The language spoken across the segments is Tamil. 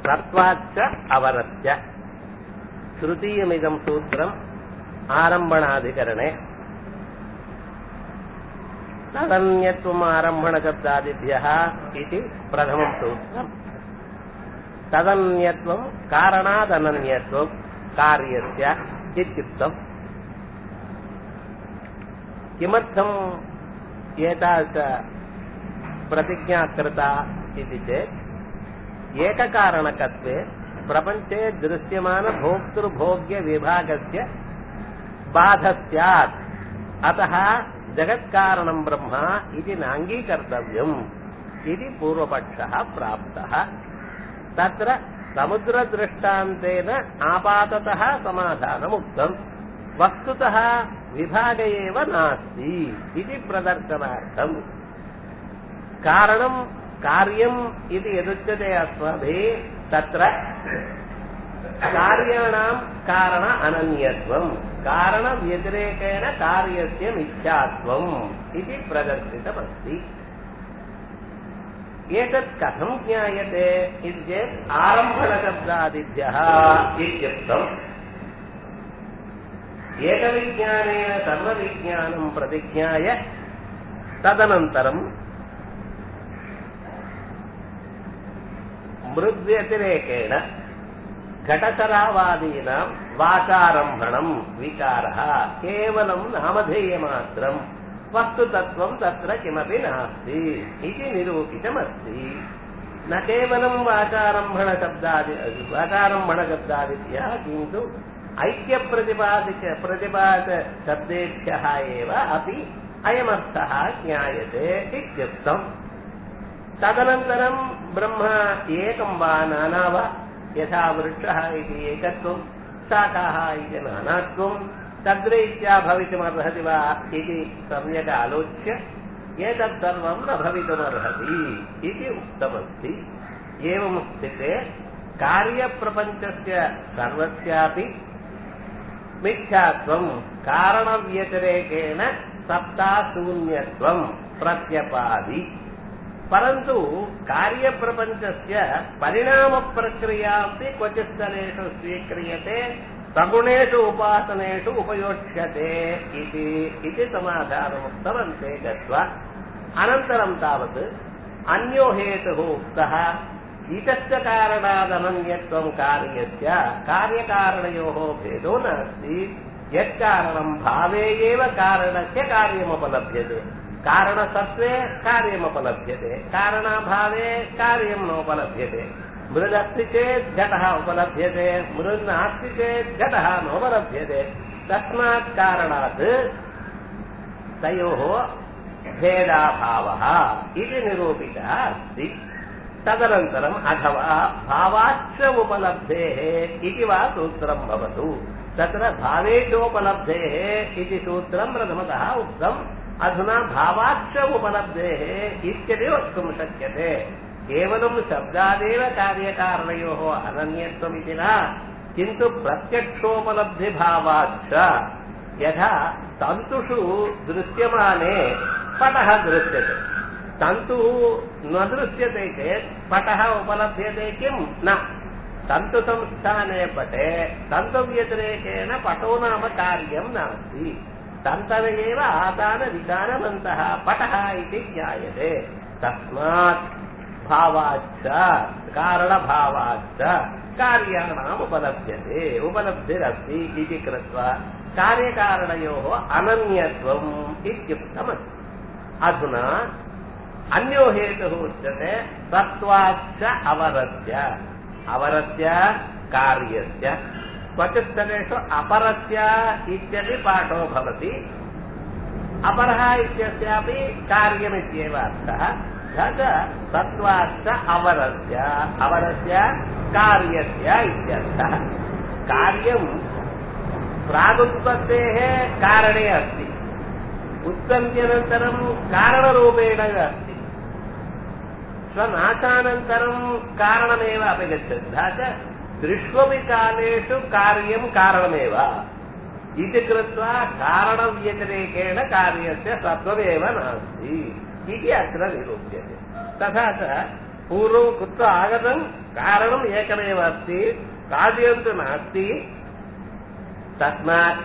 सत्त्वाच्च अवरस्य तृतीयमिदम् सूत्रम् आरम्भणाधिकरणे तदन्यत्वम् आरम्भणशब्दादिभ्यः इति प्रथमम् सूत्रम् तदन्यत्वम् कारणादनन्यत्वम् कार्यस्य इत्युक्तम् किमर्थम् एतादृश प्रतिज्ञा कृता इति चेत् एककारणकत्वे प्रपञ्चे दृश्यमानभोक्तृभोग्यविभागस्य बाध स्यात् अतः जगत्कारणम् ब्रह्म इति नाङ्गीकर्तव्यम् इति पूर्वपक्षः प्राप्तः तत्र समुद्रदृष्टान्तेन आपाततः समाधानमुक्तम् वस्तुतः विभाग एव नास्ति इति प्रदर्शनार्थम् कारणम् कार्यम् इति यदुच्यते अस्माभिः तत्र कार्याणाम् कारण अनन्यत्वम् कारणव्यतिरेकेण कार्यस्य मिथ्यात्वम् इति प्रदर्शितमस्ति एतत् कथम् ज्ञायते इति चेत् आरम्भणशब्दादिभ्यः इत्युक्तम् एकविज्ञानेन सर्वविज्ञानम् प्रतिज्ञाय तदनन्तरम् मृद्व्यतिरेकेण घटसरावादीनाम् वाचारम्भणम् विकारः केवलम् नामधेयमात्रम् वस्तुतत्त्वम् तत्र किमपि नास्ति इति निरूपितमस्ति न केवलम् वाचारम्भणशब्दादि वाचारम्भणशब्दादिभ्यः किन्तु ऐक्यप्रतिपादिक प्रतिपादशब्देभ्यः एव अपि अयमर्थः ज्ञायते इत्युक्तम् तदनन्तरम् ब्रह्म एकम् वा नाना वा यथा वृक्षः इति एकत्वम् शाखाः इति नानात्वम् तद्रीत्या भवितुमर्हति वा इति सम्यक् आलोच्य एतत् सर्वम् न भवितुमर्हति इति उक्तमस्ति एवम् स्थिते कार्यप्रपञ्चस्य सर्वस्यापि मिथ्यात्वम् कारणव्यतिरेकेण सत्ताशून्यत्वम् प्रत्यपादि परन्तु कार्यप्रपञ्चस्य परिणामप्रक्रिया अपि क्वचित् स्तरेषु स्वीक्रियते सगुणेषु उपासनेषु उपयोक्ष्यते इति इति समाधानमुक्तवन्ते गत्वा अनन्तरं तावत् अन्यो हेतुः उक्तः इतश्च कारणादनन्यत्वम् कार्यस्य कार्यकारणयोः भेदो नास्ति यत्कारणम् भावे एव कारणस्य कार्यमुपलभ्यते कारणसत्त्वे कार्यमुपलभ्यते कारणाभावे कार्यम् नोपलभ्यते मृदस्ति चेत् घटः उपलभ्यते मृन्नास्ति चेत् घटः नोपलभ्यते तस्मात् कारणात् तयोः भेदाभावः इति निरूपितः अस्ति तदनन्तरम् अथवा भावाच्च उपलब्धेः इति वा सूत्रम् भवतु तत्र भावेचोपलब्धेः इति सूत्रम् प्रथमतः उक्तम् अधुना भावाच्च उपलब्धेः इत्यपि वक्तुम् शक्यते केवलम् शब्दादेव कार्यकारणयोः अनन्यत्वमिति न किन्तु प्रत्यक्षोपलब्धिभावाच्च यथा तन्तुषु दृश्यमाने पटः दृश्यते तन्तुः न दृश्यते चेत् पटः उपलभ्यते किम् न तन्तुसंस्थाने पटे तन्तुव्यतिरेकेण पटो नाम कार्यम् नास्ति तन्तव एव आदानविदानवन्तः पटः इति ज्ञायते तस्मात् भावाच्च कारणभावाच्च कार्याणाम् उपलभ्यते उपलब्धिरस्ति इति कृत्वा कार्यकारणयोः अनन्यत्वम् इत्युक्तमस्ति अधुना अन्यो हेतुः उच्यते सत्त्वाच्च अवरस्य अवरस्य कार्यस्य क्वचित् स्थलेषु अपरस्य इत्यपि पाठो भवति अपरः इत्यस्यापि कार्यमित्येव अर्थः तत् सत्त्वाच्च अवरस्य अवरस्य कार्यस्य इत्यर्थः कार्यम् प्रागुत्पत्तेः कारणे अस्ति उत्पत्त्यनन्तरम् कारणरूपेण अस्ति स्वनाशानन्तरं कारणमेव अपगच्छति तथा च दृष्वपि कालेषु कार्यं कारणमेव इति कृत्वा कारणव्यतिरेकेण कार्यस्य सत्त्वमेव नास्ति इति अत्र निरूप्यते तथा च पूर्वं कुत्र आगतं कारणम् एकमेव अस्ति कार्यं तु नास्ति तस्मात्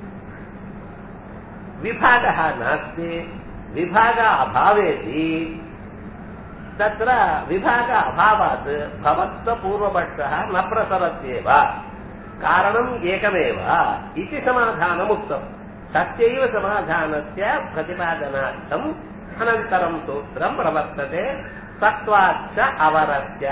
विभागः नास्ति विभाग अभावेति तत्र विभाग अभावात् भवत्वपूर्वपक्षः न प्रसरत्येव कारणम् एकमेव इति समाधानम् उक्तम् तस्यैव समाधानस्य प्रतिपादनार्थम् अनन्तरं सूत्रम् प्रवर्तते சத்வாச்ச அவரஸ்ய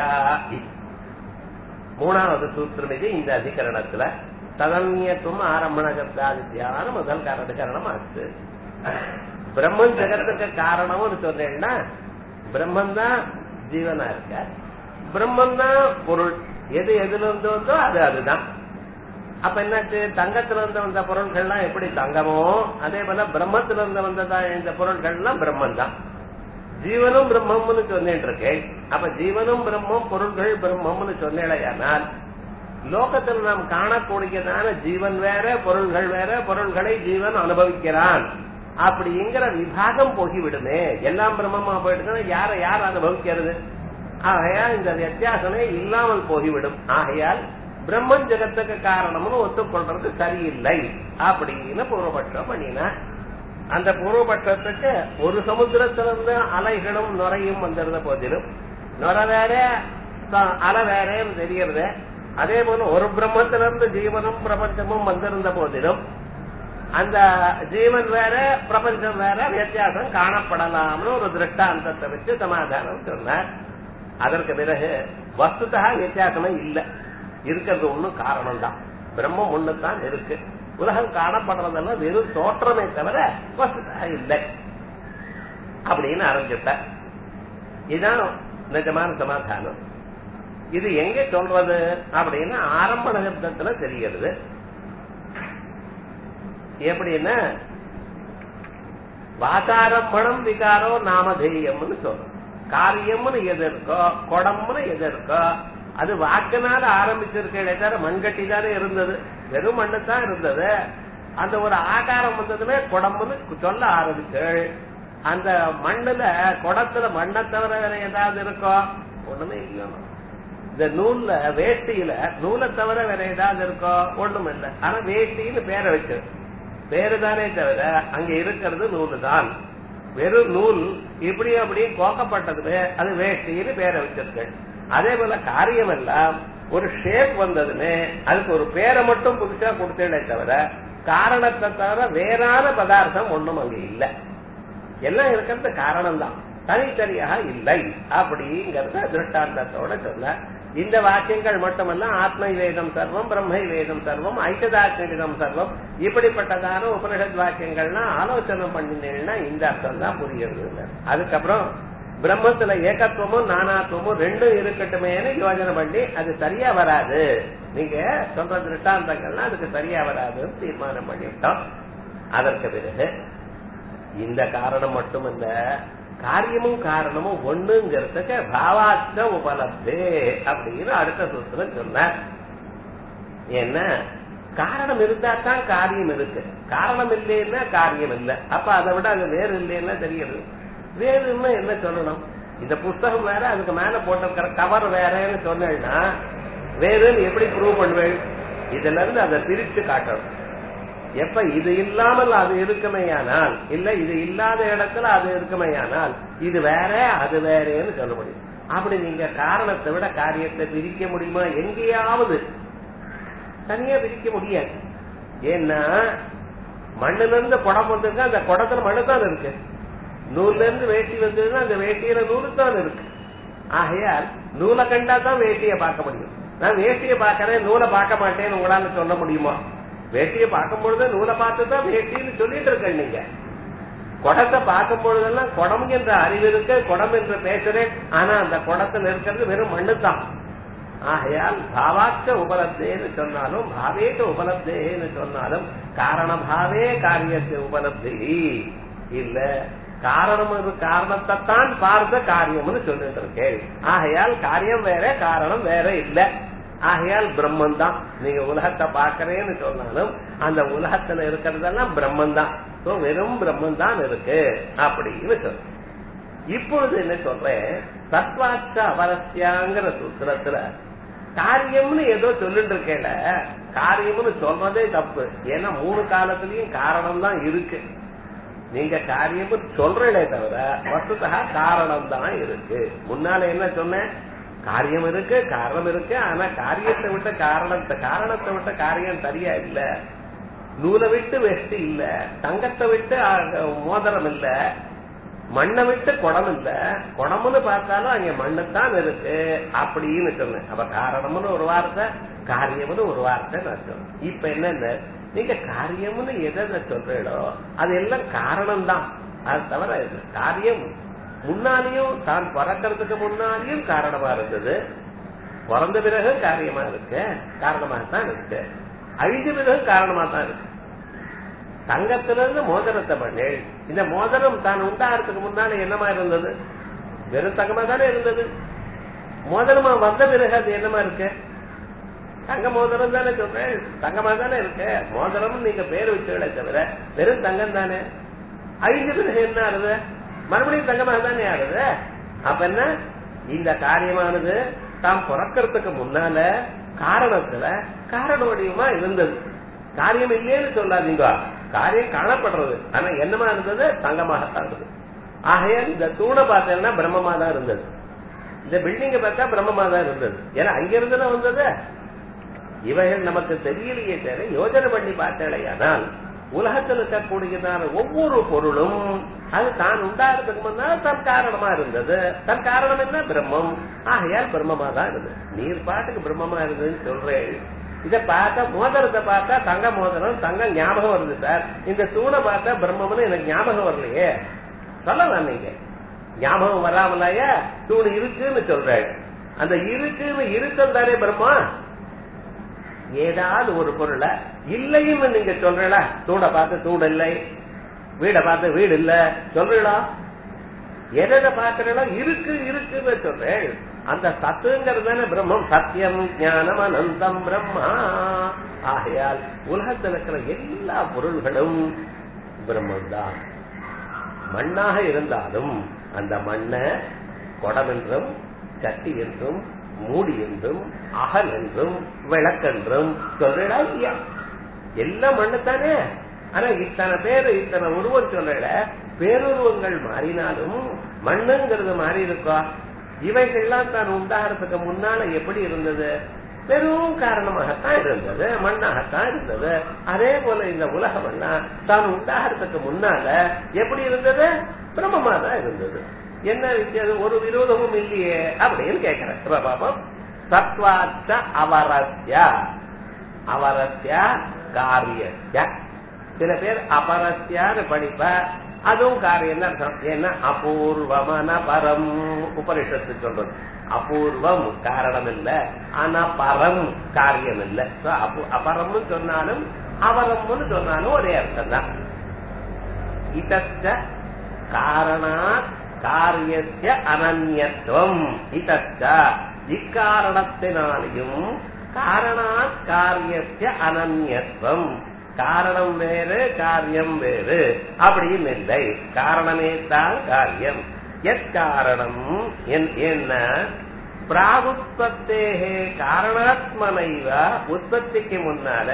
மூணாவது சூத்திரம் இது இந்த அதிகரணத்துல ததன்யத்துவம் ஆரம்பண சப்தாதித்யான முதல் அதிகரணம் ஆச்சு பிரம்மன் ஜெகத்துக்கு காரணம்னு சொன்னேன்னா பிரம்மன் தான் ஜீவனா இருக்க பிரம்மன் தான் பொருள் எது எதுல இருந்து வந்தோ அது அதுதான் அப்ப என்னாச்சு தங்கத்துல இருந்து வந்த பொருள்கள்லாம் எப்படி தங்கமோ அதே போல பிரம்மத்துல இருந்து வந்ததா இந்த பொருள்கள்லாம் பிரம்மன் தான் ஜீவனும் பிரம்மம்னு சொன்னேன் இருக்கேன் அப்ப ஜீவனும் பிரம்மம் பொருள்கள் பிரம்மம்னு சொன்னேடையானால் லோகத்தில் நாம் காணக்கூடியதான ஜீவன் வேற பொருள்கள் வேற பொருள்களை ஜீவன் அனுபவிக்கிறான் அப்படிங்கிற விபாகம் போகிவிடுமே எல்லாம் பிரம்மமா போயிடுதுன்னா யார யார் அனுபவிக்கிறது ஆகையால் இந்த வித்தியாசமே இல்லாமல் போகிவிடும் ஆகையால் பிரம்மன் ஜெகத்துக்கு காரணம்னு ஒத்துக்கொள்றது சரியில்லை அப்படின்னு பூர்வபட்சம் பண்ணினா அந்த பூர்வபட்சத்துக்கு ஒரு சமுத்திரத்திலிருந்து அலைகளும் நுரையும் வந்திருந்த போதிலும் நுர வேற அலை வேறேன்னு தெரியறது அதே போல ஒரு பிரம்மத்திலிருந்து ஜீவனும் பிரபஞ்சமும் வந்திருந்த போதிலும் அந்த ஜீவன் வேற பிரபஞ்சம் வேற வித்தியாசம் காணப்படலாம்னு ஒரு திருஷ்டாந்தத்தை வச்சு சமாதானம் சொன்னார் அதற்கு பிறகு வஸ்துதா வித்தியாசமே இல்லை இருக்கிறது ஒண்ணும் காரணம் தான் பிரம்மம் ஒண்ணுதான் இருக்கு உலகம் காணப்படுறதெல்லாம் வெறும் தோற்றமே தவிர வஸ்துதா இல்லை அப்படின்னு ஆரம்பிச்சுட்ட இதுதான் நிஜமான சமாதானம் இது எங்க சொல்றது அப்படின்னு ஆரம்ப நகர்த்தத்துல தெரிகிறது எப்படின்னா வாசாரம்பணம் விகாரோ நாமதேயம்னு சொல்றோம் காரியம்னு எது இருக்கோ குடம்னு எது இருக்கோ அது வாக்குனால ஆரம்பிச்சிருக்கே தவிர மண்கட்டி தானே இருந்தது வெறும் மண்ணு தான் இருந்தது அந்த ஒரு ஆகாரம் வந்ததுமே குடம்புன்னு சொல்ல ஆரம்பிச்சு அந்த மண்ணுல குடத்துல மண்ணை தவிர வேற ஏதாவது இருக்கோ ஒண்ணுமே இல்லையா இந்த நூல்ல வேஷ்டியில நூலை தவிர வேற ஏதாவது இருக்கோ ஒண்ணும் இல்லை ஆனா வேஷ்டின்னு பேரை வச்சு பேரு தானே தவிர அங்க இருக்கிறது நூலு தான் வெறும் நூல் இப்படி அப்படியே கோக்கப்பட்டதுமே அது வேஷ்டின்னு பேரை வச்சிருக்கு அதே போல காரியம் எல்லாம் ஒரு ஷேப் வந்ததுமே அதுக்கு ஒரு பேரை மட்டும் புதுசா கொடுத்தே தவிர காரணத்தை தவிர வேறான பதார்த்தம் ஒண்ணும் அங்க இல்லை எல்லாம் இருக்கிறது காரணம் தான் தனித்தனியாக இல்லை அப்படிங்கறத திருஷ்டாந்தத்தோட சொல்ல இந்த வாக்கியங்கள் மட்டுமல்ல ஆத்மை வேதம் சர்வம் பிரம்மை வேதம் சர்வம் ஐக்கதாக்கிரம் சர்வம் இப்படிப்பட்டதான உபனிஷத் வாக்கியங்கள்னா ஆலோசனை பண்ணினீங்கன்னா இந்த அர்த்தம் தான் புரியுது அதுக்கப்புறம் பிரம்மத்துல ஏகத்துவமும் நானாத்துவமும் ரெண்டும் இருக்கட்டுமேனு யோஜனை பண்ணி அது சரியா வராது நீங்க சொல்ற திருஷ்டாந்தங்கள்லாம் அதுக்கு சரியா வராதுன்னு தீர்மானம் பண்ணிட்டோம் அதற்கு பிறகு இந்த காரணம் மட்டுமல்ல காரியமும் காரணமும் ஒண்ணுங்கிறதுக்கு பாவாச்ச உபலப்தே அப்படின்னு அடுத்த சூத்திரம் சொன்ன என்ன காரணம் இருந்தா தான் காரியம் இருக்கு காரணம் இல்லைன்னா காரியம் இல்லை அப்ப அதை விட அது வேறு இல்லைன்னா தெரியுது வேறுன்னா என்ன சொல்லணும் இந்த புஸ்தகம் வேற அதுக்கு மேல போட்டிருக்கிற கவர் வேறன்னு சொன்னேன்னா வேறுன்னு எப்படி ப்ரூவ் பண்ணுவேன் இதுல இருந்து அதை பிரிச்சு காட்டணும் எப்ப இது இல்லாமல் அது இருக்குமையானால் இல்ல இது இல்லாத இடத்துல அது இருக்குமையானால் இது வேற அது வேறேன்னு சொல்ல முடியும் அப்படி நீங்க காரணத்தை விட காரியத்தை பிரிக்க முடியுமா எங்கேயாவது தனியா பிரிக்க முடியாது ஏன்னா மண்ணுல இருந்து குடம் வந்திருக்கு அந்த குடத்துல மண்ணு தான் இருக்கு நூல்ல இருந்து வேட்டி வந்ததுன்னா அந்த வேட்டியில நூலு தான் இருக்கு ஆகையால் நூலை கண்டா தான் வேட்டியை பார்க்க முடியும் நான் வேட்டியை பார்க்கறேன் நூலை பார்க்க மாட்டேன்னு உங்களால சொல்ல முடியுமா வேட்டியை பார்க்கும் பொழுது நூலை பார்த்து தான் வேட்டின்னு சொல்லிட்டு இருக்கேன் நீங்க குடத்தை பார்க்கும் பொழுதெல்லாம் குடம் என்ற அறிவு இருக்கு குடம் என்று பேசுறேன் ஆனா அந்த குடத்துல இருக்கிறது வெறும் மண்ணு தான் ஆகையால் பாவாச்ச உபலப்தேன்னு சொன்னாலும் பாவேச்ச உபலப்தேன்னு சொன்னாலும் காரணபாவே காரியத்தை உபலப்தி இல்ல காரணம் இது காரணத்தைத்தான் பார்த்த காரியம்னு சொல்லிட்டு இருக்கேன் ஆகையால் காரியம் வேற காரணம் வேற இல்ல ஆகையால் பிரம்மன் தான் நீங்க உலகத்தை பாக்குறேன்னு சொன்னாலும் அந்த உலகத்துல இருக்கிறதெல்லாம் பிரம்மன் தான் வெறும் பிரம்மன் தான் இருக்கு அப்படின்னு சொல்லு இப்பொழுது என்ன சொல்றேன் சத்வாச்ச அவரஸ்யாங்கிற சூத்திரத்துல காரியம்னு ஏதோ சொல்லிட்டு இருக்கேல காரியம்னு சொல்றதே தப்பு ஏன்னா மூணு காலத்திலயும் காரணம் தான் இருக்கு நீங்க காரியம்னு சொல்றீங்களே தவிர வசுதா காரணம் தான் இருக்கு முன்னால என்ன சொன்னேன் காரியம் இருக்கு காரணம் இருக்கு ஆனா காரியத்தை விட்ட காரணத்தை காரணத்தை விட்ட காரியம் சரியா இல்ல நூலை விட்டு வெஷ்டி இல்ல தங்கத்தை விட்டு அஹ், மோதிரம் இல்ல மண்ணை விட்டு குடம் இல்ல குடம்னு பார்த்தாலும் அங்க மண்ணுத்தான் இருக்கு அப்படின்னு சொன்னேன் அப்ப காரணம்னு ஒரு வார்த்தை காரியம்னு ஒரு வார்த்தை நான் சொன்னேன் இப்ப என்ன நீங்க காரியம்னு எதை சொல்றீங்களோ அது எல்லாம் காரணம் தான் அது தவிர இது காரியம் முன்னாலேயும் தான் பிறக்கிறதுக்கு முன்னாலேயும் காரணமா இருந்தது பிறந்த பிறகு காரியமா இருக்கு காரணமாக தான் இருக்கு அழிஞ்ச பிறகு காரணமா தான் இருக்கு தங்கத்திலிருந்து மோதிரத்தை பண்ணி இந்த மோதிரம் தான் உண்டாகிறதுக்கு முன்னால என்னமா இருந்தது வெறும் தங்கமா தானே இருந்தது மோதிரமா வந்த பிறகு அது என்னமா இருக்கு தங்க மோதிரம் தானே சொல்றேன் தங்கமா தானே இருக்கு மோதிரம் நீங்க பேர் வச்சுகளே தவிர வெறும் தங்கம் தானே அழிஞ்ச பிறகு என்ன ஆகுது மறுபடியும் தங்கமாக தானே ஆகுது அப்ப என்ன இந்த காரியமானது தாம் பிறக்கிறதுக்கு முன்னால காரணத்துல காரண வடிவமா இருந்தது காரியம் இல்லைன்னு சொல்லாதீங்க காரியம் காணப்படுறது ஆனா என்னமா இருந்தது தங்கமாகத்தான் இருந்தது ஆகையால் இந்த தூணை பார்த்தேன்னா பிரம்மமா தான் இருந்தது இந்த பில்டிங்க பார்த்தா பிரம்மமா தான் இருந்தது ஏன்னா அங்க இருந்துல வந்தது இவைகள் நமக்கு தெரியலையே தவிர யோஜனை பண்ணி பார்த்தாலேயானால் உலகத்தில் இருக்கக்கூடியதான ஒவ்வொரு பொருளும் அது தான் உண்டாகிறதுக்கு முன்னால் தன் காரணமா இருந்தது தன் காரணம் என்ன பிரம்மம் ஆகையால் பிரம்மமா தான் இருந்தது நீர் பாட்டுக்கு பிரம்மமா இருந்ததுன்னு சொல்றேன் இத பார்த்தா மோதிரத்தை பார்த்தா தங்க மோதிரம் தங்கம் ஞாபகம் வருது சார் இந்த தூணை பார்த்தா பிரம்மம்னு எனக்கு ஞாபகம் வரலையே சொல்லலாம் நீங்க ஞாபகம் வராமலையா தூண் இருக்குன்னு சொல்றாரு அந்த இருக்குன்னு இருத்தம் தானே பிரம்மா ஏதாவது ஒரு பொருளை இல்லைன்னு நீங்க சொல்றீங்களா தூணை பார்த்து தூண் இல்லை வீடை பார்த்து வீடு இல்ல சொல்றீங்களா எதை பாக்குறீங்களோ இருக்கு இருக்குன்னு சொல்றேன் அந்த சத்துங்கிறது தானே பிரம்மம் சத்தியம் ஞானம் அனந்தம் பிரம்மா ஆகையால் உலகத்தில் இருக்கிற எல்லா பொருள்களும் பிரம்மம் தான் மண்ணாக இருந்தாலும் அந்த மண்ணை குடம் என்றும் சட்டி என்றும் மூடி என்றும் அகல் என்றும் விளக்கென்றும் சொல்றா இல்லையா எல்லாம் மண்ணு தானே ஆனா இத்தனை பேர் இத்தனை உருவம் சொல்ற பேருருவங்கள் மாறினாலும் மண்ணுங்கிறது மாறி இருக்கா இவைகள்லாம் தான் உண்டாகிறதுக்கு முன்னால எப்படி இருந்தது பெரும் காரணமாகத்தான் இருந்தது மண்ணாகத்தான் இருந்தது அதே போல இந்த உலகம் எல்லாம் தான் உண்டாகிறதுக்கு முன்னால எப்படி இருந்தது பிரம்மமா தான் இருந்தது என்ன வித்தியாசம் ஒரு விரோதமும் இல்லையே அப்படின்னு கேட்கிறேன் இப்ப பாப்போம் சத்வாச்ச அவரஸ்ய அவரஸ்ய காரியஸ்ய சில பேர் அபரஸ்யான்னு படிப்ப அதுவும் காரியம் தான் அர்த்தம் ஏன்னா அபூர்வமான பரம் உபனிஷத்து சொல்றது அபூர்வம் காரணம் இல்ல ஆனா பரம் காரியம் இல்ல So, அபு- அபரம்னு சொன்னாலும் அவரம்னு சொன்னாலும் ஒரே அர்த்தம் தான் இதச்ச காரணாத் காரியஸ்ய அனன்யத்துவம் இதச்ச இக்காரணத்தினாலையும் காரணாத் காரியஸ்ய அனன்யத்துவம் காரணம் வேறு காரியம் வேறு அப்படின்னு இல்லை காரணமே தான் காரியம் எக்காரணம் என்- என்ன பிராகுத்பத்தேகே காரணாத்மனைவ உற்பத்திக்கு முன்னால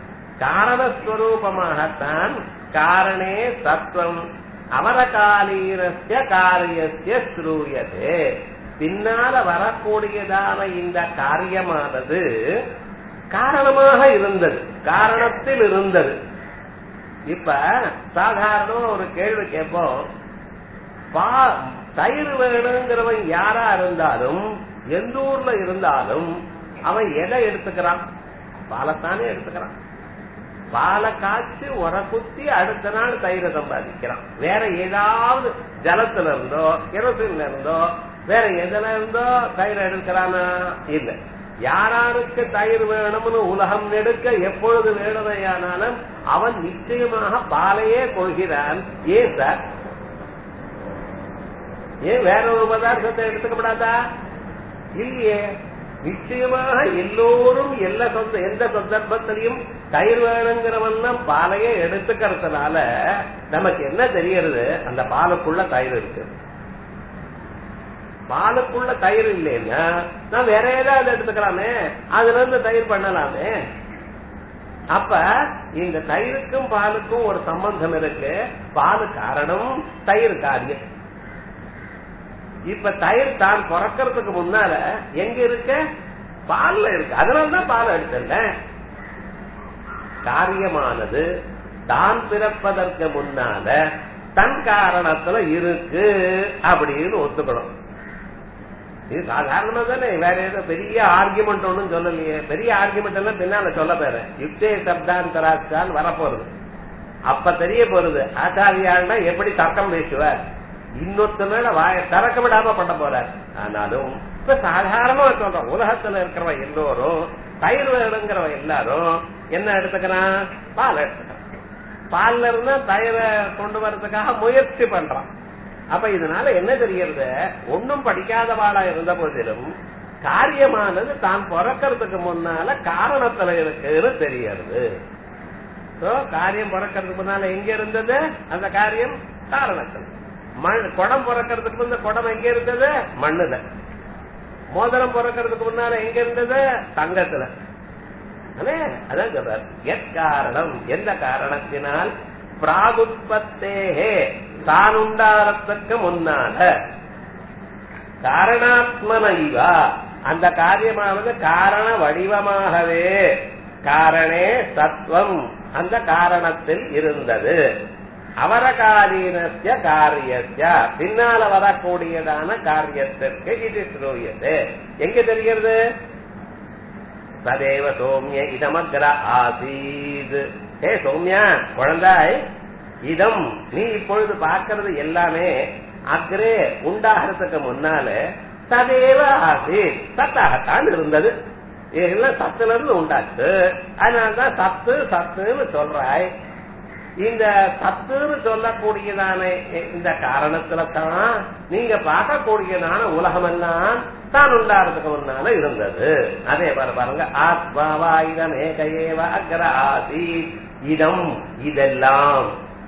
காரணஸ்வரூபமாகத்தான் காரணே சத்வம் அவரகாலீரஸ்ய காரியஸ்ய ஸ்ரூயதே பின்னால வரக்கூடியதான இந்த காரியமானது காரணமாக இருந்தது காரணத்தில் இருந்தது இப்ப சாதாரண ஒரு கேள்வி கேட்போம் பா தயிர் வேணுங்கிறவன் யாரா இருந்தாலும் எந்த ஊர்ல இருந்தாலும் அவன் எதை எடுத்துக்கிறான் பாலத்தானே எடுத்துக்கிறான் பாலை காய்ச்சி உர குத்தி அடுத்த நாள் தயிரை சம்பாதிக்கிறான் வேற ஏதாவது ஜலத்துல இருந்தோ கிரசின்ல இருந்தோ வேற எதுல இருந்தோ தயிர் எடுக்கிறானா இல்ல யாராருக்கு தயிர் வேணும்னு உலகம் எடுக்க எப்பொழுது வேணுமையானாலும் அவன் நிச்சயமாக பாலையே கொள்கிறான் ஏன் சார் ஏன் வேற ஒரு பதார்த்தத்தை எடுத்துக்கப்படாதா இல்லையே நிச்சயமாக எல்லோரும் எல்லா சொந்த எந்த சந்தர்ப்பத்திலையும் தயிர் வேணுங்கிறவன் தான் பாலையே எடுத்துக்கிறதுனால நமக்கு என்ன தெரியறது அந்த பாலுக்குள்ள தயிர் இருக்கு பாலுக்குள்ள தயிர் இல்லைன்னா நான் வேற ஏதாவது எடுத்துக்கலாமே அதுல இருந்து தயிர் பண்ணலாமே அப்ப இந்த தயிருக்கும் பாலுக்கும் ஒரு சம்பந்தம் இருக்கு பாலு காரணம் தயிர் காரியம் இப்ப தயிர் தான் பிறக்கிறதுக்கு முன்னால எங்க இருக்கு பால்ல இருக்கு அதனாலதான் பால் எடுத்தேன் காரியமானது தான் பிறப்பதற்கு முன்னால தன் காரணத்துல இருக்கு அப்படின்னு ஒத்துக்கணும் இது சாதாரணமா தானே வேற ஏதோ பெரிய ஆர்குமெண்ட் ஒண்ணும் சொல்லலையே பெரிய ஆர்குமெண்ட் எல்லாம் பின்னால சொல்ல போறேன் யுக்தே சப்தாந்தராச்சான் வரப்போறது அப்ப தெரிய போறது ஆச்சாரியாள்னா எப்படி தர்க்கம் பேசுவார் இன்னொருத்த மேல வாய திறக்க விடாம பண்ண போறார் ஆனாலும் இப்ப சாதாரணமா சொல்றோம் உலகத்துல இருக்கிறவ எல்லோரும் தயிர் வேணுங்கிறவ எல்லாரும் என்ன எடுத்துக்கிறான் பால் எடுத்துக்கிறான் பால்ல இருந்தா தயிரை கொண்டு வர்றதுக்காக முயற்சி பண்றான் அப்ப இதனால என்ன தெரியறது ஒன்னும் படிக்காதவாளா இருந்த போதிலும் காரியமானது தான் பிறக்கிறதுக்கு முன்னால காரணத்துல இருக்குன்னு தெரியறது காரியம் பிறக்கிறதுக்கு முன்னால எங்க இருந்தது அந்த காரியம் காரணத்துல மண் குடம் பிறக்கிறதுக்கு முன்ன குடம் எங்க இருந்தது மண்ணுல மோதிரம் பிறக்கிறதுக்கு முன்னால எங்க இருந்தது தங்கத்துல அதான் சொல்றார் எக்காரணம் எந்த காரணத்தினால் பிராகுத்பத்தேகே தான் உண்டாரத்துக்கு முன்னால காரணாத்மனைவா அந்த காரியமானது காரண வடிவமாகவே காரணே சத்வம் அந்த காரணத்தில் இருந்தது அவரகாலீனஸ்ய காரியஸ்ய பின்னால வரக்கூடியதான காரியத்திற்கு இது ஸ்ரூயது எங்க தெரிகிறது சதேவ சோமிய இதமக்ர ஆசீத் ஏ சோமியா குழந்தாய் இதம் நீ இப்பொழுது பார்க்கறது எல்லாமே அக்ரே உண்டாகிறதுக்கு முன்னால சதேவ ஆசீத் சத்தாகத்தான் இருந்தது இதெல்லாம் சத்துல இருந்து உண்டாச்சு அதனாலதான் சத்து சத்துன்னு சொல்றாய் இந்த சத்துன்னு சொல்லக்கூடியதான இந்த காரணத்துல தான் நீங்க பார்க்கக்கூடியதான உலகம் எல்லாம் தான் உண்டாறதுக்கு முன்னால இருந்தது அதே பாரு பாருங்க ஆத்மாவா இதம் ஏகையேவ அக்ர ஆசி இதம் இதெல்லாம்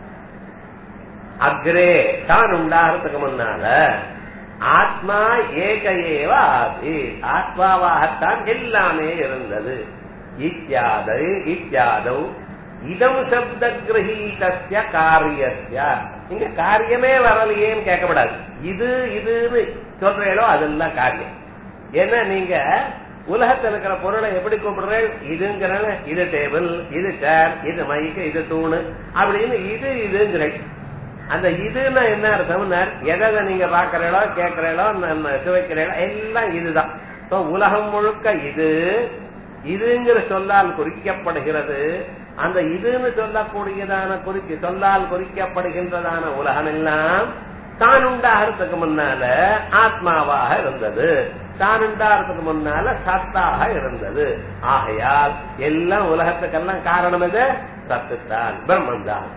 அக்ரே தான் உண்டாகிறதுக்கு முன்னால ஆத்மா ஏக ஏவ ஆசி ஆத்மாவாகத்தான் எல்லாமே இருந்தது இத்தியாதை இத்தியாதவ் இதம் சப்த கிரகீதஸ்ய காரியஸ்ய இங்க காரியமே வரலையேன்னு கேட்கப்படாது இது இதுன்னு சொல்றீங்களோ அதெல்லாம் காரியம் ஏன்னா நீங்க உலகத்துல இருக்கிற பொருளை எப்படி கூப்பிடுறேன் இதுங்கிற இது டேபிள் இது சேர் இது மைக்கு இது தூணு அப்படின்னு இது இதுங்கிறேன் அந்த இதுன்னா என்ன அர்த்தம்னா எதை நீங்க பாக்குறீங்களோ கேட்கிறீங்களோ சுவைக்கிறீங்களோ எல்லாம் இதுதான் உலகம் முழுக்க இது இதுங்கிற சொல்லால் குறிக்கப்படுகிறது அந்த இதுன்னு சொல்லக்கூடியதான குறிக்க சொல்லால் குறிக்கப்படுகின்றதான உலகம் எல்லாம் தான் உண்டாகிறதுக்கு முன்னால ஆத்மாவாக இருந்தது தான் உண்டாகிறதுக்கு முன்னால சத்தாக இருந்தது ஆகையால் எல்லாம் உலகத்துக்கெல்லாம் காரணம் எது சத்துத்தான் பிரம்மன் தான்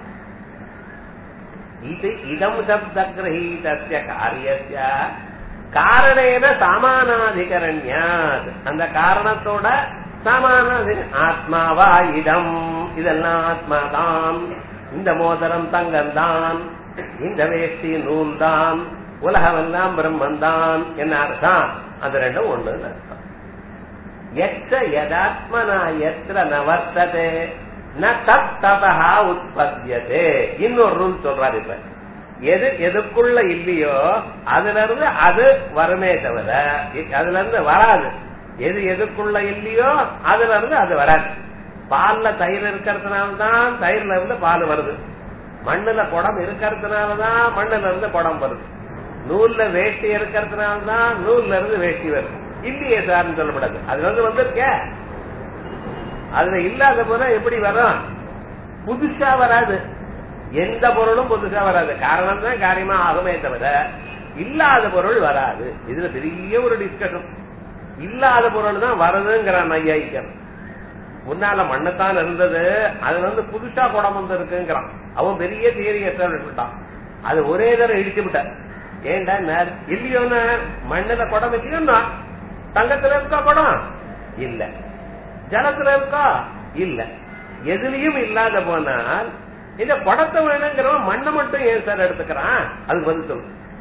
இது இதம் சப்த கிரகீதஸ்ய காரியஸ்ய காரணேன சாமானாதிகரண்யாத் அந்த காரணத்தோட சமான ஆத்மாவா இடம் இதெல்லாம் ஆத்மாதான் இந்த மோதிரம் தங்கம்தான் இந்த வேஷ்டி நூல் தான் உலகமெல்லாம் பிரம்மன் தான் என்ன அர்த்தம் அது ரெண்டும் ஒண்ணு அர்த்தம் எச்ச யதாத்மனா எத்திர நவர்த்ததே ந தத்ததா உற்பத்தியதே இன்னொரு ரூல் சொல்றாரு இப்ப எது எதுக்குள்ள இல்லையோ அதுல இருந்து அது வருமே தவிர அதுல இருந்து வராது எது எதுக்குள்ள இல்லையோ அதுல இருந்து அது வராது பால்ல தயிர் இருக்கிறதுனாலதான் தயிர்ல இருந்து பால் வருது மண்ணுல குடம் இருக்கிறதுனாலதான் மண்ணுல இருந்து குடம் வருது நூல்ல வேஷ்டி இருக்கிறதுனாலதான் நூல்ல இருந்து வேஷ்டி வருது இல்லையே சார்னு சொல்லப்படாது அதுல இருந்து வந்திருக்க அதுல இல்லாத போல எப்படி வரும் புதுசா வராது எந்த பொருளும் புதுசா வராது காரணம் தான் காரியமா ஆகுமே தவிர இல்லாத பொருள் வராது இதுல பெரிய ஒரு டிஸ்கஷன் இல்லாத பொருள் தான் வருதுங்கிறான் ஐயாயிக்கன் முன்னால மண்ணுத்தான் இருந்தது அதுல வந்து புதுசா குடம் வந்து இருக்குங்கிறான் அவன் பெரிய தியரி விட்டான் அது ஒரே தடவை இடிச்சு விட்டான் ஏண்டா இல்லையோன்னா மண்ணுல குடம் வச்சுக்கணும் தங்கத்துல இருக்கா குடம் இல்ல ஜலத்துல இருக்கா இல்ல எதுலயும் இல்லாத போனால் இந்த குடத்தை வேணுங்கிறவன் மண்ணை மட்டும் ஏன் சார் எடுத்துக்கிறான் அது பதில் சொல்லு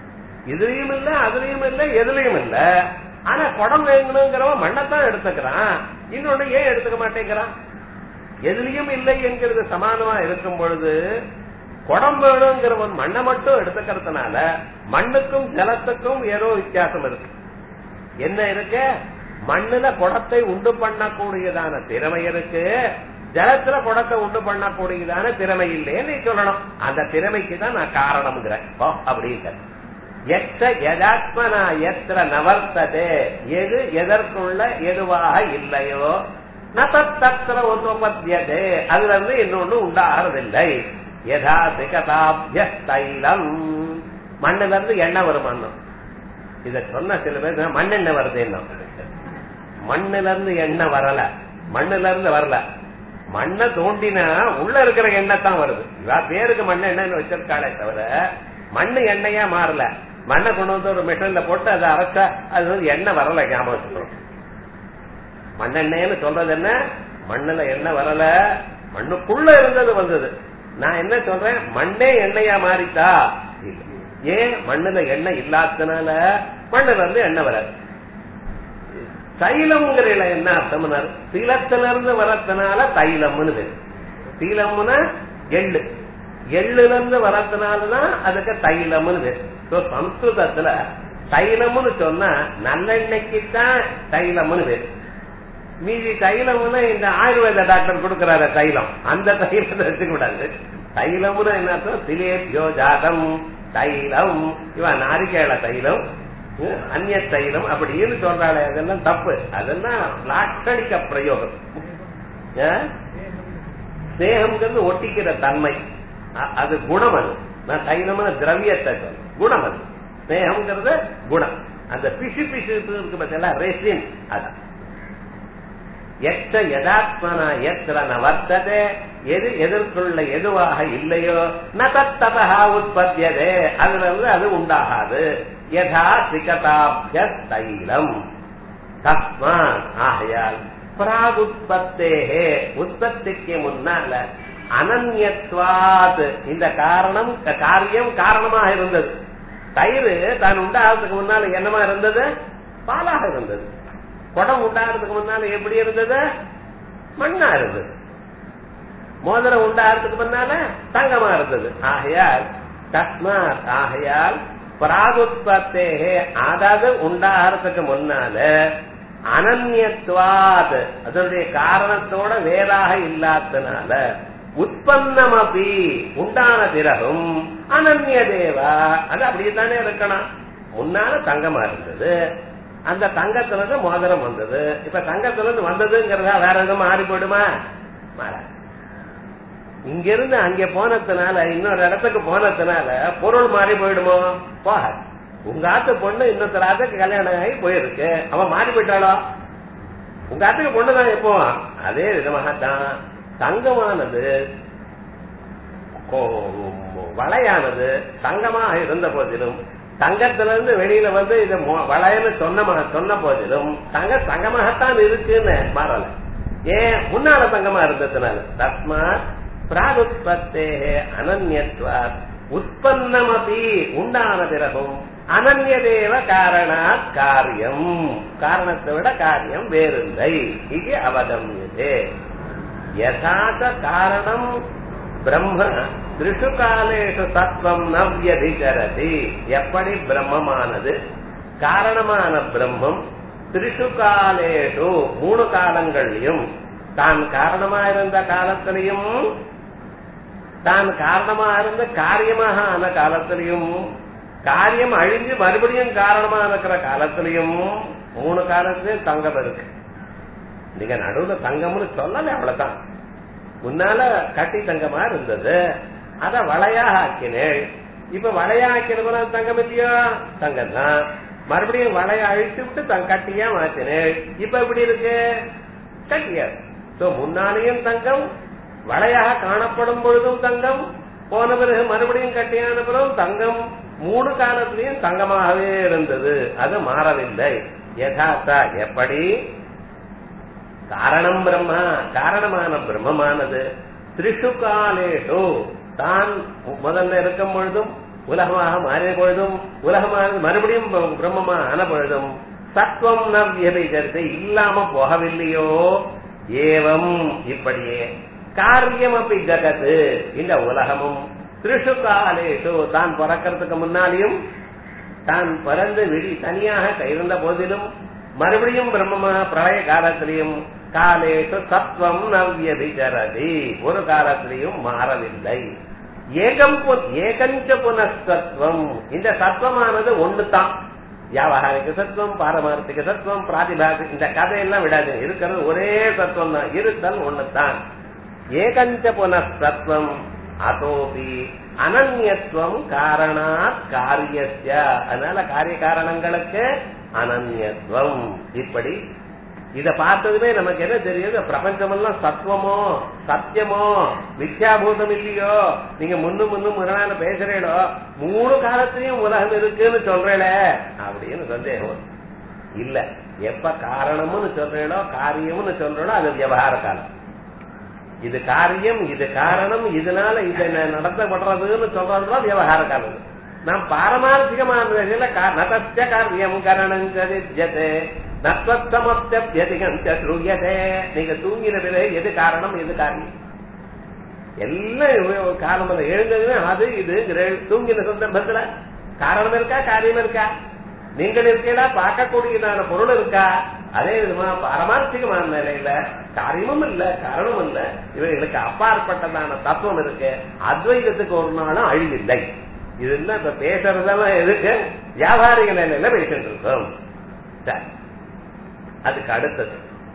இதுலயும் இல்ல அதுலயும் இல்ல எதுலயும் இல்ல ஆனா குடம் வேணுங்கிறவன் மண்ணைத்தான் எடுத்துக்கிறான் இன்னொன்னு ஏன் எடுத்துக்க மாட்டேங்கிறான் எதுலயும் இல்லை என்கிறது சமானமா இருக்கும் பொழுது குடம் வேணுங்கிறவன் மண்ணை மட்டும் எடுத்துக்கிறதுனால மண்ணுக்கும் ஜலத்துக்கும் ஏதோ வித்தியாசம் இருக்கு என்ன இருக்கு மண்ணுல குடத்தை உண்டு பண்ணக்கூடியதான திறமை இருக்கு ஜலத்துல குடத்தை உண்டு பண்ணக்கூடியதான திறமை இல்லைன்னு நீ சொல்லணும் அந்த திறமைக்கு தான் நான் காரணம்ங்கிறேன் ஓ அப்படின்னு எத்த எதாத்மனா எத்திர நவர்த்ததே எது எதற்குள்ள எதுவாக இல்லையோ நதத்திர உபத்தியதே அதுல இருந்து இன்னொன்னு உண்டாகிறதில்லை யதா சிகதாபிய தைலம் மண்ணுல இருந்து எண்ணெய் வரும் மண்ணும் இத சொன்ன சில பேர் மண்ணெண்ணெய் வருது என்ன மண்ணுல இருந்து எண்ணெய் வரல மண்ணுல இருந்து வரல மண்ணை தோண்டினா உள்ள இருக்கிற எண்ணெய் தான் வருது இவா பேருக்கு மண்ணெண்ணெய்னு வச்சிருக்காளே தவிர மண்ணு எண்ணெயா மாறல மண்ணை கொண்டு வந்து ஒரு மிஷின்ல போட்டு அதை அரைச்சா அது வந்து எண்ணெய் வரல ஞாபகம் வச்சுக்கணும் மண்ணெண்ணெய்னு சொல்றது என்ன மண்ணுல எண்ணெய் வரல மண்ணுக்குள்ள இருந்தது வந்தது நான் என்ன சொல்றேன் மண்ணே எண்ணெயா மாறிட்டா இல்ல. ஏன் மண்ணுல எண்ணெய் இல்லாததுனால மண்ணுல இருந்து எண்ணெய் வராது தைலம்ங்கிற என்ன அர்த்தம்னா திலத்துல இருந்து வரதுனால தைலம்னு பேரு தைலம்னா எள்ளு எள்ளுல இருந்து வரதுனாலதான் அதுக்கு தைலம்னு பேரு So, சம்ஸ்கிருதத்துல தைலம்னு சொன்னா நல்லெண்ணெய்க்கு தான் தைலம்னு பேரு மீதி தைலம்னு இந்த ஆயுர்வேத டாக்டர் கொடுக்கறாரு தைலம் அந்த தைலத்தை வச்சுக்க கூடாது தைலம்னு என்ன அர்த்தம் திலேபியோ ஜாதம் தைலம் இவன் நாரிகேள தைலம் ஹம், அந்நிய தைலம் அப்படின்னு சொல்றாளே அதெல்லாம் தப்பு அதெல்லாம் லாட்சணிக்க பிரயோகம் ஏன்? ஸ்நேகம்ங்கிறது ஒட்டிக்கிற தன்மை அ- அது குணம் அது நான் தைலம்னு திரவியத்தை சொல்றேன். குணம் அது ஸ்நேகம்ங்கிறது குணம் அந்த பிசு பிசு இருக்கு பார்த்தீங்களா ரெசின் அதான் எத்த யதாத்மனா எத்திர ந வர்த்ததே எது எதற்குள்ள எதுவாக இல்லையோ ந தத்ததா உற்பத்தியதே அதுல இருந்து அது உண்டாகாது யதா சிகதாபிய தைலம் தஸ்மாத் ஆகையால் பிராகுத்பத்தேகே உற்பத்திக்கு முன்னால அனன்யத்வாத் இந்த காரணம் க- காரியம் காரணமாக இருந்தது தயிர் தான் உண்டாகிறதுக்கு முன்னால என்னமா இருந்தது பாலாக இருந்தது குடம் உண்டாகிறதுக்கு முன்னால எப்படி இருந்தது மண்ணா இருந்தது மோதிரம் உண்டாகிறதுக்கு முன்னால தங்கமா இருந்தது ஆகையால் தஸ்மாத் ஆகையால் பிராகுத்பத்தேகே அதாவது உண்டாகிறதுக்கு முன்னால அனன்யத்வாத் அதனுடைய காரணத்தோட வேறாக இல்லாதனால உற்பத்தமபி உண்டான பிறகும் அனன்ய தேவா அது அப்படியே தானே இருக்கணும் முன்னால தங்கமா இருந்தது அந்த தங்கத்துல இருந்து மோதிரம் வந்தது இப்ப தங்கத்துல இருந்து வந்ததுங்கிறதா வேற எதுவும் மாறி போயிடுமா மாறாது இங்கிருந்து அங்க போனதுனால இன்னொரு இடத்துக்கு போனதுனால பொருள் மாறி போயிடுமோ போகாது உங்க ஆத்து பொண்ணு இன்னொருத்தர் ஆத்துக்கு கல்யாணம் ஆகி போயிருக்கு அவன் மாறி போயிட்டாளோ உங்க ஆத்துக்கு பொண்ணுதான் எப்போ அதே விதமாக தான் தங்கமானது கோ- வளையானது தங்கமாக இருந்த போதிலும் தங்கத்துல இருந்து வெளியில வந்து இது மொ- வளையன்னு சொன்ன ம- சொன்ன போதிலும் தங்க தங்கமாகத்தான் இருக்குன்னு மாறல ஏன் முன்னால தங்கமா இருந்ததுனால தஸ்மாத் பிராகுத்பத்தே அனன்யத்வாத் உற்பத்தமபி உண்டான பிறகும் அனன்யதேவ காரணாத் காரியம் காரணத்தை விட காரியம் வேறில்லை இது அவகமியதே யதாச காரணம் பிரம்ம திருஷு காலேஷு தத்துவம் நவ்யதிகரதி எப்படி பிரம்மமானது காரணமான பிரம்மம் திரிஷு காலேஷு மூணு காலங்கள்லயும் தான் காரணமா இருந்த காலத்திலையும் தான் காரணமா இருந்த காரியமாக ஆன காலத்திலையும் காரியம் அழிஞ்சு மறுபடியும் காரணமா இருக்கிற காலத்திலையும் மூணு காலத்திலயும் தங்கம் இருக்கு நீங்க நடுவுல தங்கம்னு சொல்லல அவ்வளவுதான் முன்னால கட்டி தங்கமா இருந்தது அத வளையாக ஆக்கினேன் இப்ப வளையா ஆக்கின தங்கம் இல்லையோ தங்கம் தான் மறுபடியும் வளைய அழித்து விட்டு தங்க கட்டியா மாத்தினேன் இப்ப எப்படி இருக்கு கட்டியா சோ முன்னாலேயும் தங்கம் வளையாக காணப்படும் பொழுதும் தங்கம் போன பிறகு மறுபடியும் கட்டியான பிறகும் தங்கம் மூணு காலத்திலையும் தங்கமாகவே இருந்தது அது மாறவில்லை யதார்த்தா எப்படி காரணம் பிரம்மா காரணமான பிரம்மமானது திரிஷு காலேஷு தான் முதல்ல இருக்கும் பொழுதும் உலகமாக மாறிய பொழுதும் உலகமானது மறுபடியும் பிர- பிரம்மமா ஆன பொழுதும் சத்துவம் நவ்யபிகரித்து இல்லாம போகவில்லையோ ஏவம் இப்படியே காரியம் அப்படி ஜகத்து இந்த உலகமும் திருஷு காலேஷு தான் பிறக்கிறதுக்கு முன்னாலேயும் தான் பிறந்து விழி தனியாக இருந்த போதிலும் மறுபடியும் பிரம்மமா பிரளய காலத்திலையும் காலேஷு சத்வம் நவ்யபிச்சரதி ஒரு காலத்திலையும் மாறவில்லை ஏகம் பு- ஏகஞ்ச புனஸ்தத்துவம் இந்த சத்வமானது ஒண்ணுதான் வியாபகாரிக சத்துவம் பாரமார்த்திக சத்துவம் பிராதிபாசி இந்த கதையெல்லாம் விடாது இருக்கிறது ஒரே சத்துவம் தான் இருத்தல் ஒண்ணுதான் ஏகஞ்ச புனஸ்தத்துவம் அதோபி அனன்யத்துவம் காரணாத் காரியஸ்ய அதனால காரிய காரணங்களுக்கு அனன்யத்துவம் இப்படி இத பார்த்ததுமே நமக்கு என்ன தெரியுது பிரபஞ்சமெல்லாம் சத்துவமோ சத்தியமோ மித்யாபூதம் இல்லையோ நீங்க முன்னும் முன்னும் முரணான பேசுறீடோ மூணு காலத்திலயும் உலகம் இருக்குன்னு சொல்றேளே அப்படின்னு சந்தேகம் வரும். இல்ல எப்ப காரணம்னு சொல்றீடோ காரியம்னு சொல்றீடோ அது விவகார காலம் இது காரியம் இது காரணம் இதனால இது ந- நடத்தப்படுறதுன்னு சொல்றதுதான் விவகார காலம் நாம் பாரமார்த்திகமான நதஸ்ய காரியம் கரணங்க வித்யதே நத்வத்தமப்தியதிகம் சூயதே நீங்க தூங்கின பிறகு எது காரணம் எது காரியம் எல்லாம் காரணம் எழுந்ததுமே அது இது தூங்கின சந்தர்ப்பத்துல காரணம் இருக்கா காரியம் இருக்கா நீங்கள் இருக்கீங்களா பார்க்கக்கூடியதான பொருள் இருக்கா அதே விதமா பாரமார்த்திகமான நிலையில காரியமும் இல்ல காரணமும் இல்ல இவைகளுக்கு அப்பாற்பட்டதான தத்துவம் இருக்கு அத்வைதத்துக்கு ஒரு நாளும் அழிவில்லை இதெல்லாம் இப்ப பேசுறதெல்லாம் எதுக்கு வியாபாரிக நிலையில பேசிட்டு இருக்கோம் சரி அதுக்கு அடுத்தது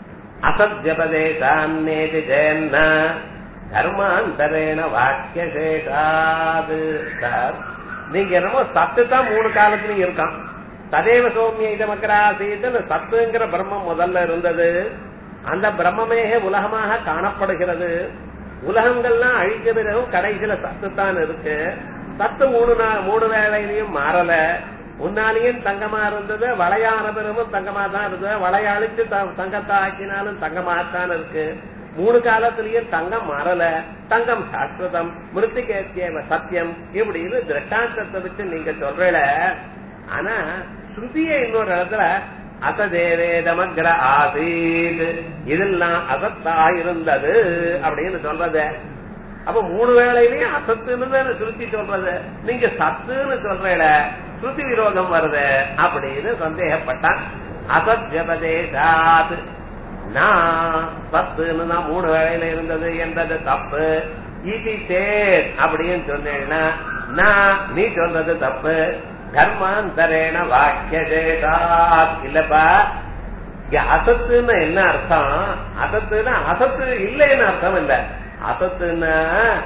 அசத்யபதேசான்னேதி ஜெயன்ன தர்மாந்தரேன வாக்கிய சேஷாது சார் நீங்க என்னமோ சத்து தான் மூணு காலத்துலயும் இருக்கான் ததேவ சௌமிய இதமக்கராசீத்து சத்துங்கிற பிரம்மம் முதல்ல இருந்தது அந்த பிரம்மமே உலகமாக காணப்படுகிறது உலகங்கள்லாம் அழிஞ்ச பிறகும் கடைசியில சத்து தான் இருக்கு சத்து மூணு நாள் மூணு வேளையிலையும் மாறல முன்னாலேயும் தங்கமா இருந்தது வளையான பிறகும் தங்கமா தான் இருந்தது வளைய அழிச்சு த- தங்கத்தை ஆக்கினாலும் தங்கமாகத்தான் இருக்கு மூணு காலத்திலயும் தங்கம் மாறல தங்கம் சாஸ்வதம் மிருத்திகேத்திய சத்தியம் இப்படின்னு திருஷ்டாந்தத்தை வச்சு நீங்க சொல்றல ஆனா ஸ்ருதிய இன்னொரு இடத்துல அசதேவேதமக்ர ஆசீத் இதெல்லாம் அசத்தா இருந்தது அப்படின்னு சொல்றது அப்ப மூணு வேளையிலயும் அசத்துன்னு தானே சுருத்தி சொல்றது நீங்க சத்துன்னு சொல்றீல ஸ்ருதி விரோதம் வருது அப்படின்னு சந்தேகப்பட்டான் அசத்யபதேசாத் நான் சத்துன்னு தான் மூணு வேளையில இருந்தது என்றது தப்பு இது சேர் அப்படின்னு சொன்னேன்னா நான் நீ சொல்றது தப்பு தர்மாந்தரேன வாக்கியதேசாத் இல்லப்பா இங்க அசத்துன்னு என்ன அர்த்தம் அசத்துன்னா அசத்து இல்லைன்னு அர்த்தம் இல்ல அசத்துன்னா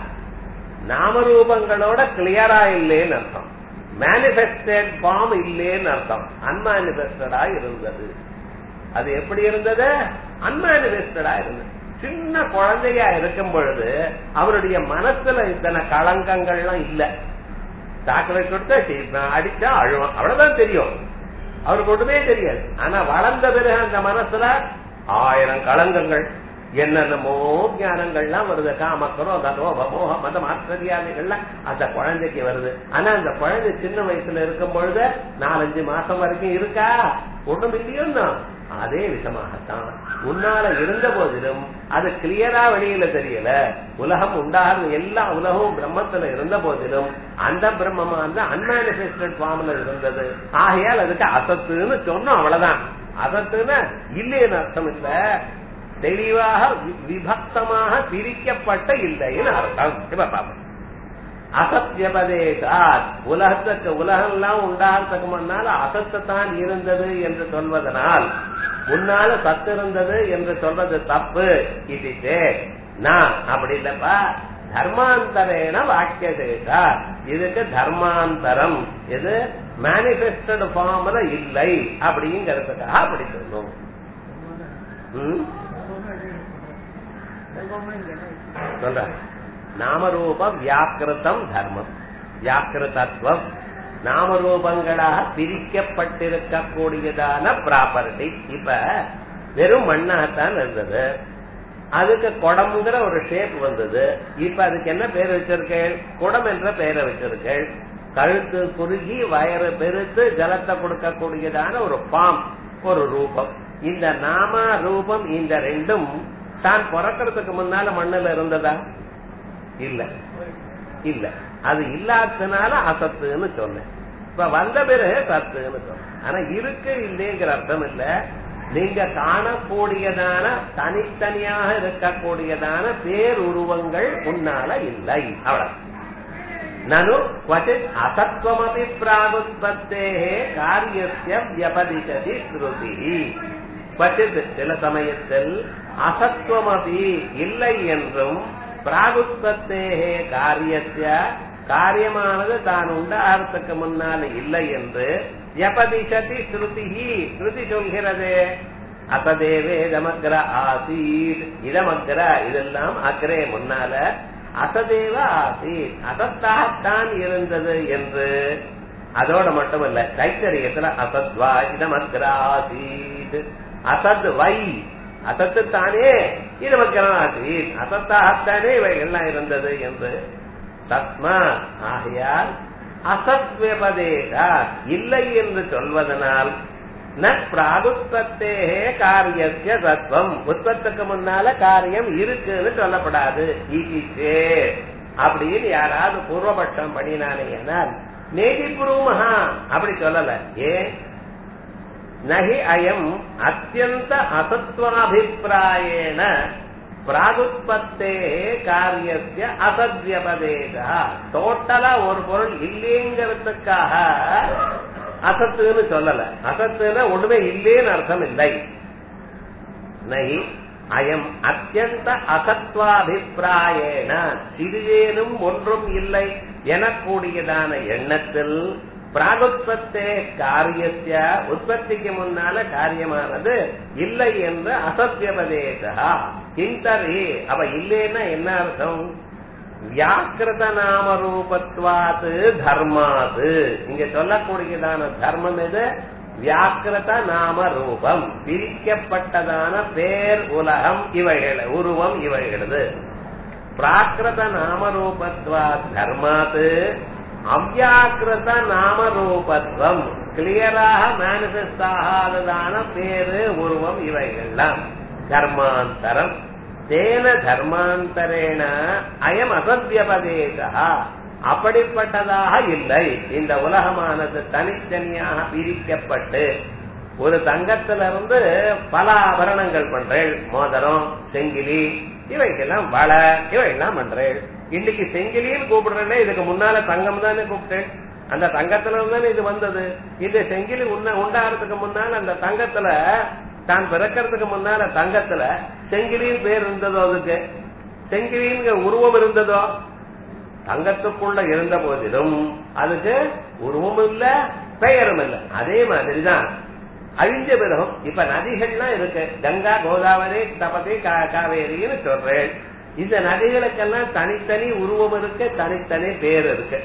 நாமரூபங்களோட கிளியரா இல்லைன்னு அர்த்தம் மேனிபெஸ்டட் ஃபார்ம் இல்லைன்னு அர்த்தம் அன்மானிபெஸ்டடா இருந்தது அது எப்படி இருந்தது அன்மானிபெஸ்டடா இருந்தது சின்ன குழந்தையா இருக்கும் பொழுது அவருடைய மனசுல இத்தனை களங்கங்கள்லாம் இல்ல சாக்லேட் கொடுத்தா சிரிப்பான், அடிச்சா அழுவான் அவ்வளவுதான் தெரியும் அவருக்கு ஒண்ணுமே தெரியாது ஆனா வளர்ந்த பிறகு அந்த மனசுல ஆயிரம் களங்கங்கள் என்னென்னமோ ஞானங்கள்லாம் வருது காமக்கரோ அதோ மோக மதம் ஆச்சரியாதிகள்லாம் அந்த குழந்தைக்கு வருது ஆனா அந்த குழந்தை சின்ன வயசுல இருக்கும் பொழுது நாலஞ்சு மாசம் வரைக்கும் இருக்கா ஒண்ணும் இல்லையோன்னா அதே விதமாகத்தான் உன்னால இருந்த போதிலும் அது கிளியரா வெளியில தெரியல உலகம் உண்டாகும் எல்லா உலகமும் பிரம்மத்துல இருந்த போதிலும் அந்த பிரம்மமா வந்து அன்மானிபெஸ்டட் ஃபார்ம்ல இருந்தது ஆகையால் அதுக்கு அசத்துன்னு சொன்னோம் அவ்வளவுதான் அசத்துன்னு இல்லைன்னு அர்த்தம் இல்ல தெளிவாக வி- விபக்தமாக பிரிக்கப்பட்ட இல்லைன்னு அர்த்தம் இப்ப பாப்போம் அசத்தியபதேசாத் உலகத்துக்கு உலகம் எல்லாம் உண்டாகிறதுக்கு முன்னால அசத்துத்தான் இருந்தது என்று சொல்வதனால் முன்னால சத்து இருந்தது என்று சொல்றது தப்பு இது நான் அப்படி இல்லப்பா தர்மாந்தரேன வாக்கிய தேசா இதுக்கு தர்மாந்தரம் இது மேனிபெஸ்டட் ஃபார்ம்ல இல்லை அப்படிங்கறதுக்காக அப்படி சொல்லும் ம்? சொல்ற நாமரூப வியாக்கிருத்தம் தர்மம் வியாக்கிருதத்துவம் நாமரூபங்களாக பிரிக்கப்பட்டிருக்கக்கூடியதான ப்ராப்பர்ட்டி இப்ப வெறும் மண்ணாகத்தான் இருந்தது அதுக்கு குடம்ங்கிற ஒரு ஷேப் வந்தது இப்ப அதுக்கு என்ன பேர் வச்சிருக்கேள் குடம் என்ற பெயரை வச்சிருக்கேள் கழுத்து குறுகி வயறு பெருத்து ஜலத்தை கொடுக்கக்கூடியதான ஒரு பாம் ஒரு ரூபம் இந்த நாம ரூபம் இந்த ரெண்டும் தான் பிறக்கிறதுக்கு முன்னால மண்ணுல இருந்ததா இல்ல இல்ல அது இல்லாததுனால அசத்துன்னு சொன்னேன் இப்ப வந்த பிறகு சத்துன்னு சொன்னேன் ஆனா இருக்கு இல்லைங்கிற அர்த்தம் இல்ல நீங்க காணக்கூடியதான தனித்தனியாக இருக்கக்கூடியதான பேருருவங்கள் உன்னால இல்லை அவ்வளவு நனு क्वचित् அசத்வமபி பிராகுத்பத்தேः காரியஸ்ய வியபதிஷதி ஸ்ருதி क्वचित् சில சமயத்தில் அசத்வமபி இல்லை என்றும் பிராகுத்பத்தேः காரியஸ்ய காரியமானது தான் உண்டாகிறதுக்கு முன்னால் இல்லை என்று வியபதிஷதி ஸ்ருதி ஸ்ருதி சொல்கிறது அசதேவே இதமக்ர ஆசீத் இதமக்ர இதெல்லாம் அக்ரே முன்னால அசதேவ ஆசீத் அசத்தாகத்தான் இருந்தது என்று அதோட மட்டுமல்ல தைத்தரியத்துல அசத்வா இதமக்ர ஆசீத் அசத் வை அசத்து தானே இதமக்ர ஆசீத் அசத்தாகத்தானே இவைகள்லாம் இருந்தது என்று தஸ்மா ஆகையால் அசத்வபதேகா இல்லை என்று சொல்வதனால் ந பிராகுத்பத்தே காரியஸ்ய தத்துவம் உற்பத்துக்கு முன்னால காரியம் இருக்குன்னு சொல்லப்படாது ஈகிச்சே அப்படின்னு யாராவது பூர்வபட்சம் பண்ணினானேனால் நேதி புருமஹா அப்படி சொல்லல ஏன் நகி அயம் அத்தியந்த அசத்வாபிப்பிராயேன பிராகுத்பத்தே காரியஸ்ய அசத்யபதேகா டோட்டலா ஒரு பொருள் இல்லைங்கிறதுக்காக அசத்துன்னு சொல்லல அசத்துன்னா ஒண்ணுமே இல்லேன்னு அர்த்தம் இல்லை நை அயம் அத்தியந்த அசத்வாபிப்பிராயேன சிறிதேனும் ஒன்றும் இல்லை எனக்கூடியதான எண்ணத்தில் பிராகுத்பத்தே காரியஸ்ய உற்பத்திக்கு முன்னால காரியமானது இல்லை என்று அசத்தியபதேசா கிந்தரி அவ இல்லைன்னா என்ன அர்த்தம் வியாக்கிருத நாம ரூபத்வாத்து தர்மாது இங்க சொல்லக்கூடியதான தர்மம் எது வியாக்கிருத நாம ரூபம் பிரிக்கப்பட்டதான பேர் உலகம் இவைகள் உருவம் இவைகளது பிராகிருத நாம ரூபத்வா தர்மாத்து அவ்யாக்கிருத நாம ரூபத்வம் கிளியராக மேனிபெஸ்ட் ஆகாததான பேரு உருவம் இவைகள்லாம் தர்மாந்தரம் தேன தர்மாந்தரேன அயம் அசத்தியபதேசா அப்படிப்பட்டதாக இல்லை இந்த உலகமானது தனித்தனியாக பிரிக்கப்பட்டு ஒரு தங்கத்திலிருந்து பல ஆபரணங்கள் பண்றேன் மோதிரம் செங்கிலி இவைக்கெல்லாம் வளை இவையெல்லாம் பண்றேன் இன்னைக்கு செங்கிலின்னு கூப்பிடுறேன் இதுக்கு முன்னால தங்கம் தானே கூப்பிட்டேன் அந்த தங்கத்துல தானே இது வந்தது இந்த செங்கிலி உண்ண உண்டாகிறதுக்கு முன்னால அந்த தங்கத்துல தான் பிறக்கிறதுக்கு முன்னால தங்கத்துல செங்கிலின்னு பேர் இருந்ததோ அதுக்கு செங்கிலிங்கிற உருவம் இருந்ததோ தங்கத்துக்குள்ள இருந்த போதிலும் அதுக்கு உருவமும் இல்ல பெயரும் இல்ல அதே மாதிரிதான் அழிஞ்ச பிறகும் இப்ப நதிகள்லாம் இருக்கு கங்கா கோதாவரி தபதி காவேரின்னு சொல்றேன் இந்த நதிகளுக்கெல்லாம் தனித்தனி உருவம் இருக்கு தனித்தனி பேர் இருக்கு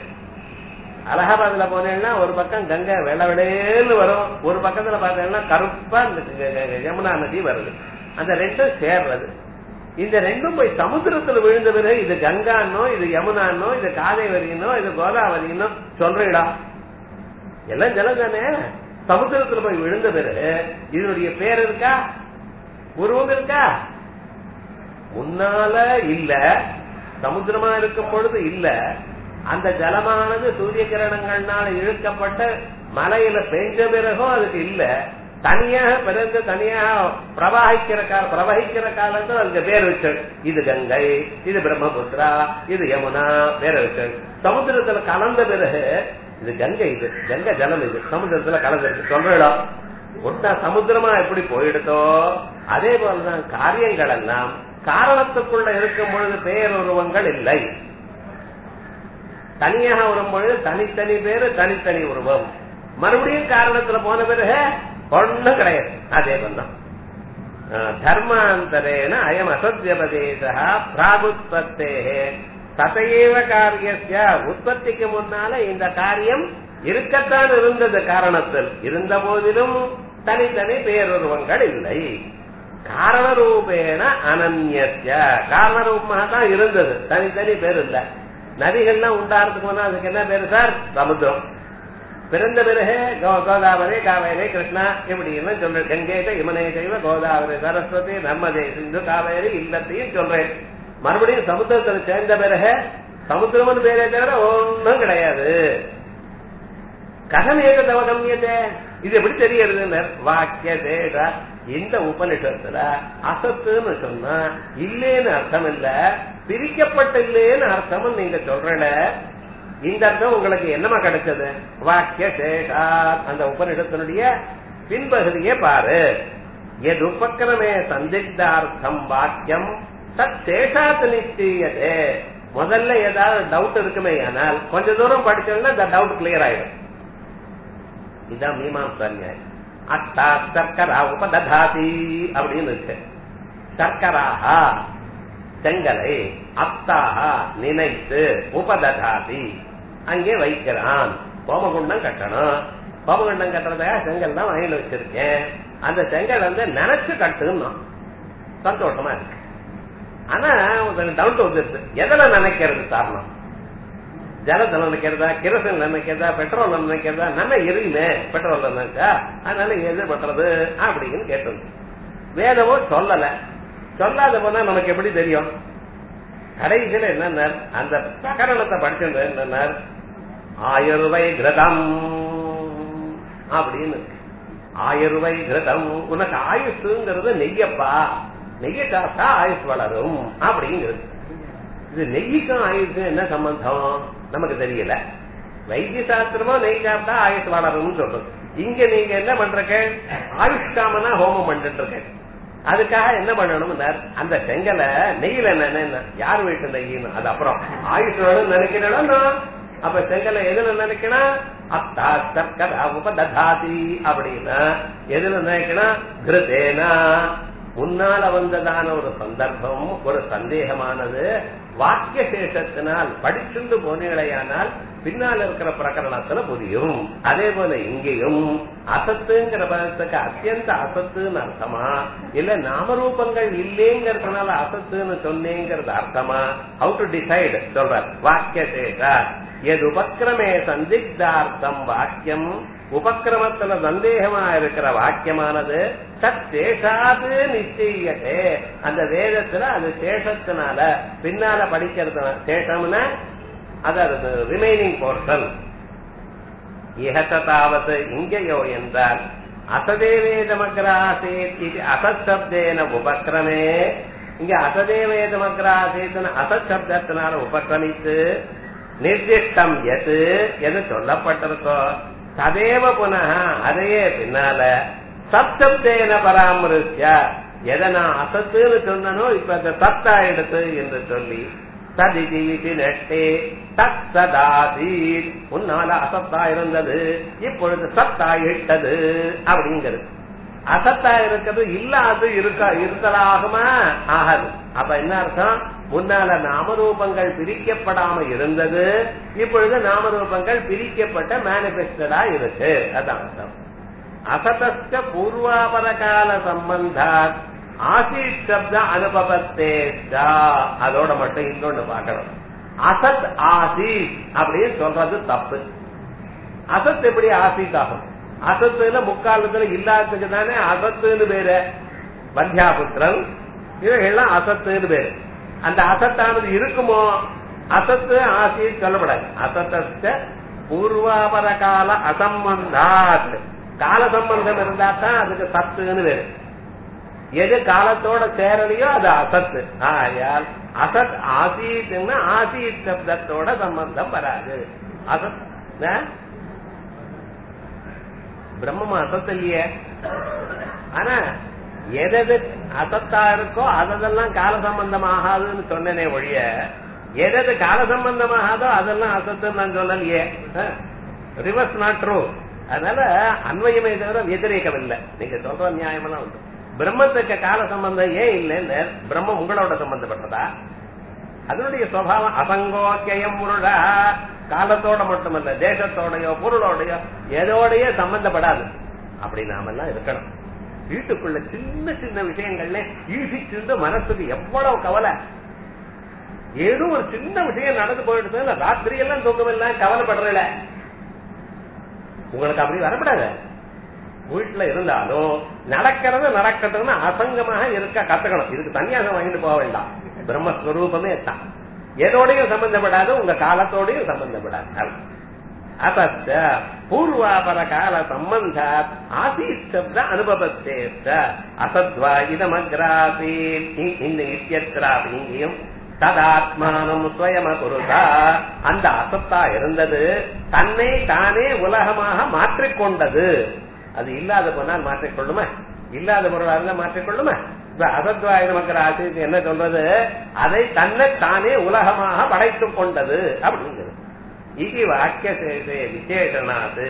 அலகாபாத்ல போனேன்னா ஒரு பக்கம் கங்கை வெள்ள விளையேன்னு வரும் ஒரு பக்கத்துல பார்த்தீங்கன்னா கருப்பா இந்த யமுனா நதி வருது அந்த ரெண்டும் சேர்றது இந்த ரெண்டும் போய் சமுத்திரத்துல விழுந்த பிறகு இது கங்கான்னோ இது யமுனான்னோ இது காதேவரினோ இது கோதாவரினோ சொல்றீடா எல்லாம் ஜலம் தானே சமுத்திரத்துல போய் விழுந்த பிறகு இதனுடைய பேர் இருக்கா உருவம் இருக்கா முன்னால இல்ல சமுத்திரமா இருக்கும் பொழுது இல்ல அந்த ஜலமானது சூரிய கிரணங்கள்னால இழுக்கப்பட்ட மலையில பெஞ்ச பிறகும் அதுக்கு இல்ல தனியாக பிறந்து தனியாக பிரவாகிக்கிற கால பிரவகிக்கிற காலத்தில் அதுக்கு பேர் வச்சு இது கங்கை இது பிரம்மபுத்திரா இது யமுனா பேர் வச்சு சமுத்திரத்துல கலந்த பிறகு இது கங்கை இது கங்கை ஜலம் இது சமுத்திரத்துல கலந்துருக்கு சொல்ற இடம் ஒட்டா சமுத்திரமா எப்படி போயிடுதோ அதே போலதான் காரியங்கள் எல்லாம் காரணத்துக்குள்ள இருக்கும் பொழுது பேருருவங்கள் இல்லை தனியாக வரும் பொழுது தனித்தனி பேரு தனித்தனி உருவம் மறுபடியும் காரணத்துல போன பிறகு ஒண்ணும் கிடையாது அதே பண்ணலாம் தர்மாந்தரேன அயம் அசத்தியபதேசா பிராகுத்பத்தே ததையேவ காரியஸ்ய உற்பத்திக்கு முன்னால இந்த காரியம் இருக்கத்தான் இருந்தது காரணத்தில் இருந்த போதிலும் தனித்தனி பேருருவங்கள் இல்லை காரணரூபேன அனன்யஸ்ய காரணரூபமாக தான் இருந்தது தனித்தனி பேர் இல்ல நதிகள்லாம் உண்டாகிறதுக்கு முன்னா அதுக்கு என்ன பேரு சார் சமுத்திரம் பிறந்த பிறகு கோ- கோதாவரி காவேரி கிருஷ்ணா இப்படின்னு சொல்றேன் கங்கேத இமனே செய்வ கோதாவரி சரஸ்வதி நர்மதே சிந்து காவேரி இல்லத்தையும் சொல்றேன் மறுபடியும் சமுத்திரத்தில் சேர்ந்த பிறகு சமுத்திரம்னு பேரே தவிர ஒன்றும் கிடையாது கதமேக தவகமியதே இது எப்படி தெரியறது வாக்கிய தேட இந்த உபனிஷத்துல அசத்துன்னு சொன்னா இல்லேன்னு அர்த்தம் இல்ல பிரிக்கப்பட்ட இல்லேன்னு அர்த்தம் நீங்க சொல்றல இந்த அர்த்தம் உங்களுக்கு என்னமா கிடைச்சது வாக்கிய சேஷா அந்த உபனிஷத்தினுடைய பின்பகுதியே பாரு எது உபக்கிரமே சந்திக்தார்த்தம் வாக்கியம் தத் சேஷாத் நிச்சயதே முதல்ல ஏதாவது டவுட் இருக்குமே ஆனால் கொஞ்ச தூரம் படிச்சோம்னா இந்த டவுட் கிளியர் ஆயிடும் இதான் மீமாம்சா நியாயம் அத்தா சர்க்கரா உபததாதி அப்படின்னு இருக்கு சர்க்கராஹா செங்கலை அத்தாஹா நினைத்து உபததாதி அங்கே வைக்கிறான் கோமகுண்டம் கட்டணும் கோமகுண்டம் கட்டுறதுக்காக செங்கல் தான் வாங்கிட்டு வச்சிருக்கேன் அந்த செங்கல் வந்து நினைச்சு கட்டுன்னு சந்தோஷமா இருக்கு ஆனா உங்களுக்கு டவுட் வந்துருது எதுல நினைக்கிறது காரணம் ஜலத்துல நினைக்கிறதா கிரசன் நினைக்கிறதா பெட்ரோல் நினைக்கிறதா நம்ம எரியுமே பெட்ரோல் நினைச்சா அதனால எது பண்றது அப்படின்னு கேட்டது வேதமோ சொல்லல சொல்லாத போனா நமக்கு எப்படி தெரியும் கடைசியில என்ன அந்த பிரகரணத்தை படிச்சது என்ன ஆயுர்வை கிரதம் அப்படின்னு இருக்கு. ஆயுர்வை கிரதம் உனக்கு ஆயுசுங்கிறது நெய்யப்பா நெய்ய சாப்பிட்டா ஆயுஷ் வளரும் அப்படிங்கிறது இது நெய்யுக்கும் ஆயுஷுக்கும் என்ன சம்பந்தம் நமக்கு தெரியல வைத்திய சாஸ்திரமா நெய் சாப்பிட்டா ஆயுஷ் வளரும்னு சொல்றது இங்க நீங்க என்ன பண்றீங்க ஆயுஷ்காமனா ஹோமம் பண்ணிட்டு இருக்க அதுக்காக என்ன பண்ணணும் அந்த செங்கலை நெய்யில என்ன யார் வீட்டு நெய்யின்னு அது அப்புறம் ஆயுஷ் வேணும்னு நினைக்கிறேன்னா அப்ப செங்கலை எதுல நினைக்கணும் அத்தா சர்க்கரா உபததாதி அப்படின்னா எதுல நினைக்கணும் கிருதேனா முன்னால வந்ததான ஒரு சந்தர்ப்பம் ஒரு சந்தேகமானது வாக்கிய சேஷத்தினால் படிச்சுண்டு போனீங்களேயானால் பின்னால் இருக்கிற பிரகரணத்துல புரியும் அதே போல இங்கேயும் அசத்துங்கிற பதத்துக்கு அத்தியந்த அசத்துன்னு அர்த்தமா இல்ல நாமரூபங்கள் இல்லேங்கிறதுனால அசத்துன்னு சொன்னேங்கிறது அர்த்தமா ஹவு டு டிசைட் சொல்ற வாக்கிய சேஷா எது உபக்கிரமே சந்திக்தார்த்தம் வாக்கியம் உபக்கிரமத்துல சந்தேகமா இருக்கிற வாக்கியமானது தத் சேஷாது நிச்சயத்தே அந்த வேதத்துல அது சேஷத்தினால பின்னால படிக்கிறது சேஷம்னா அதாவது ரிமைனிங் போர்ஷன் இகத்தாவது இங்கேயோ என்றால் அசதேவேதமக்ராசேத் இது அசப்தேன உபக்கிரமே இங்க அசதேவேதமக்ராசேத்தன அசப்தத்தினால உபக்கிரமித்து நிர்திஷ்டம் எது எது சொல்லப்பட்டிருக்கோ ததேவ புனக அதையே பின்னால சப்தேன பராமரிச்ச எதை நான் அசத்துன்னு சொன்னனோ இப்ப அந்த சத்தா எடுத்து என்று சொல்லி சதிதி நெட்டே தத் சதாதி உன்னால அசத்தா இருந்தது இப்பொழுது சத்தா இட்டது அப்படிங்கிறது அசத்தா இருக்கிறது இல்லாது இருக்க இருக்கலாகுமா ஆகாது அப்ப என்ன அர்த்தம் முன்னால நாமரூபங்கள் பிரிக்கப்படாம இருந்தது இப்பொழுது நாமரூபங்கள் பிரிக்கப்பட்ட மேனிபெஸ்டடா இருக்கு அதான் அர்த்தம் அசதஸ்க பூர்வாபர கால சம்பந்தாத் ஆசீத் சப்த அனுபவத்தே அதோட மட்டும் இன்னொன்னு பார்க்கணும் அசத் ஆசீத் அப்படின்னு சொல்றது தப்பு அசத் எப்படி ஆசீத் ஆகும் அசத்துல முக்காலத்துல இல்லாததுக்கு தானே அசத்துன்னு பேரு வந்தியாபுத்திரன் இவைகள்லாம் அசத்துன்னு பேரு அந்த அசத்தானது இருக்குமோ அசத்து ஆசி சொல்லப்படாது அசத்த பூர்வாபர கால அசம்பந்தாத் கால சம்பந்தம் இருந்தா தான் அதுக்கு சத்துன்னு பேரு எது காலத்தோட சேரலையோ அது அசத்து ஆயால் அசத் ஆசீத்னா ஆசீத் சப்தத்தோட சம்பந்தம் வராது அசத் பிரம்மம் அசத்து இல்லையே ஆனா எதது அசத்தா இருக்கோ அதெல்லாம் கால சம்பந்தம் ஆகாதுன்னு சொன்னனே ஒழிய எதது கால சம்பந்தம் ஆகாதோ அதெல்லாம் அசத்துன்னு நான் சொல்லலையே ரிவர்ஸ் நாட் ட்ரூ அதனால அன்வயமே தவிர వ్యతిరేகம் இல்லை நீங்க சொல்ற நியாயமெல்லாம் உண்டு பிரம்மத்துக்கு கால சம்பந்தம் ஏன் இல்லைன்னு பிரம்மம் உங்களோட சம்பந்தப்பட்டதா அதனுடைய சுவாவம் அசங்கோக்கியம் முருடா காலத்தோட மட்டுமல்ல தேசத்தோடயோ பொருளோடயோ எதோடய சம்பந்தப்படாது அப்படி நாமெல்லாம் இருக்கணும் வீட்டுக்குள்ள சின்ன சின்ன விஷயங்கள்ல ஈசிச்சுண்டு மனசுக்கு எவ்வளவு கவலை ஏதோ ஒரு சின்ன விஷயம் நடந்து போயிடுது ராத்திரி எல்லாம் தூக்கமில்ல கவலைப்படுறல உங்களுக்கு அப்படி வரப்படாது வீட்டுல இருந்தாலும் நடக்கிறது நடக்கட்டும்னு அசங்கமாக இருக்க கத்துக்கணும் இதுக்கு தனியாக வாங்கிட்டு போக வேண்டாம் பிரம்மஸ்வரூபமே தான் எதோடையும் சம்பந்தப்படாது உங்க காலத்தோடையும் சம்பந்தப்படாது அத்த பூர்வாபர கால சம்பந்த ஆசீத் சப்த அனுபவத்தேத்த அசத்வா இதமக்ராசி இந்த இத்தியத்ராபி இங்கேயும் ததாத்மானம் சுயம குருதா அந்த அசத்தா இருந்தது தன்னை தானே உலகமாக மாற்றிக்கொண்டது அது இல்லாத போனால் மாற்றிக்கொள்ளுமா இல்லாத பொருளா இருந்தா மாற்றிக்கொள்ளுமா இப்ப அசத்வாயுத மக்கள் ஆசிரியர் என்ன சொல்றது அதை தன்னை தானே உலகமாக படைத்துக் கொண்டது அப்படிங்கிறது இது வாக்கிய விசேஷனாது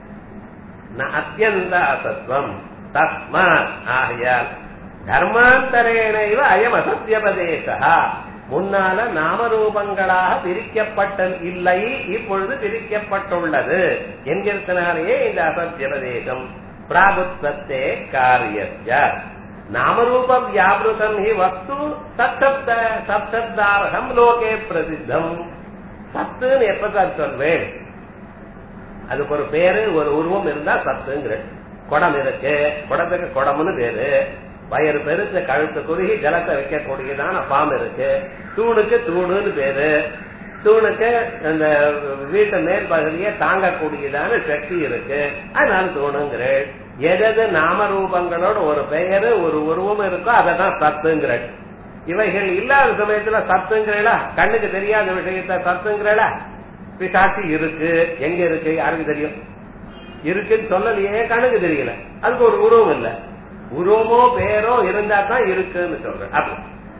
அத்தியந்த அசத்வம் தஸ்மாத் ஆகையால் தர்மாந்தரேனைவ அயம் அசத்தியபதேசா முன்னால நாமரூபங்களாக பிரிக்கப்பட்ட இல்லை இப்பொழுது பிரிக்கப்பட்டுள்ளது என்கிறதுனாலேயே இந்த அசத்தியபதேசம் பிராகுத்தே காரியஸ்ய நாமரூப வியாபிருதம் ஹி வஸ்து சப்த சப்தார்ஹம் லோகே பிரசித்தம் சத்துன்னு எப்ப சார் சொல்வேன் அதுக்கு ஒரு பேரு ஒரு உருவம் இருந்தா சத்துங்கிற குடம் இருக்கு குடத்துக்கு குடம்னு பேரு வயிறு பெருசு கழுத்து குறுகி ஜலத்தை வைக்கக்கூடியதான பாம்பு இருக்கு தூணுக்கு தூணுன்னு பேரு தூணுக்கு அந்த வீட்டு மேல் பகுதியை தாங்கக்கூடியதான சக்தி இருக்கு அதனால தூணுங்கிற எதது நாமரூபங்களோட ஒரு பெயரு ஒரு உருவம் இருக்கோ அதை தான் சத்துங்கிற இவைகள் இல்லாத சமயத்துல சத்துங்கிறா கண்ணுக்கு தெரியாத விஷயத்த சத்துங்கிறா பிசாட்சி இருக்கு எங்க இருக்கு யாருக்கு தெரியும் இருக்குன்னு சொல்லலையே கண்ணுக்கு தெரியல அதுக்கு ஒரு உருவம் இல்ல உருவமோ பேரோ இருந்தா தான் இருக்குன்னு சொல்றேன் அப்படி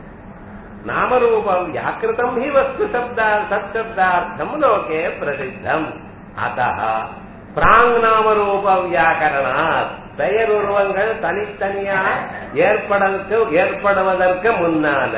நாமரூபம் வியாக்கிருதம் ஹி வஸ்து சப்தா சப்தார்த்தம் லோகே பிரசித்தம் அத்த பிராங் நாமரூப வியாக்கரணாத் பெயர் உருவங்கள் தனித்தனியா ஏற்படற்கு ஏற்படுவதற்கு முன்னால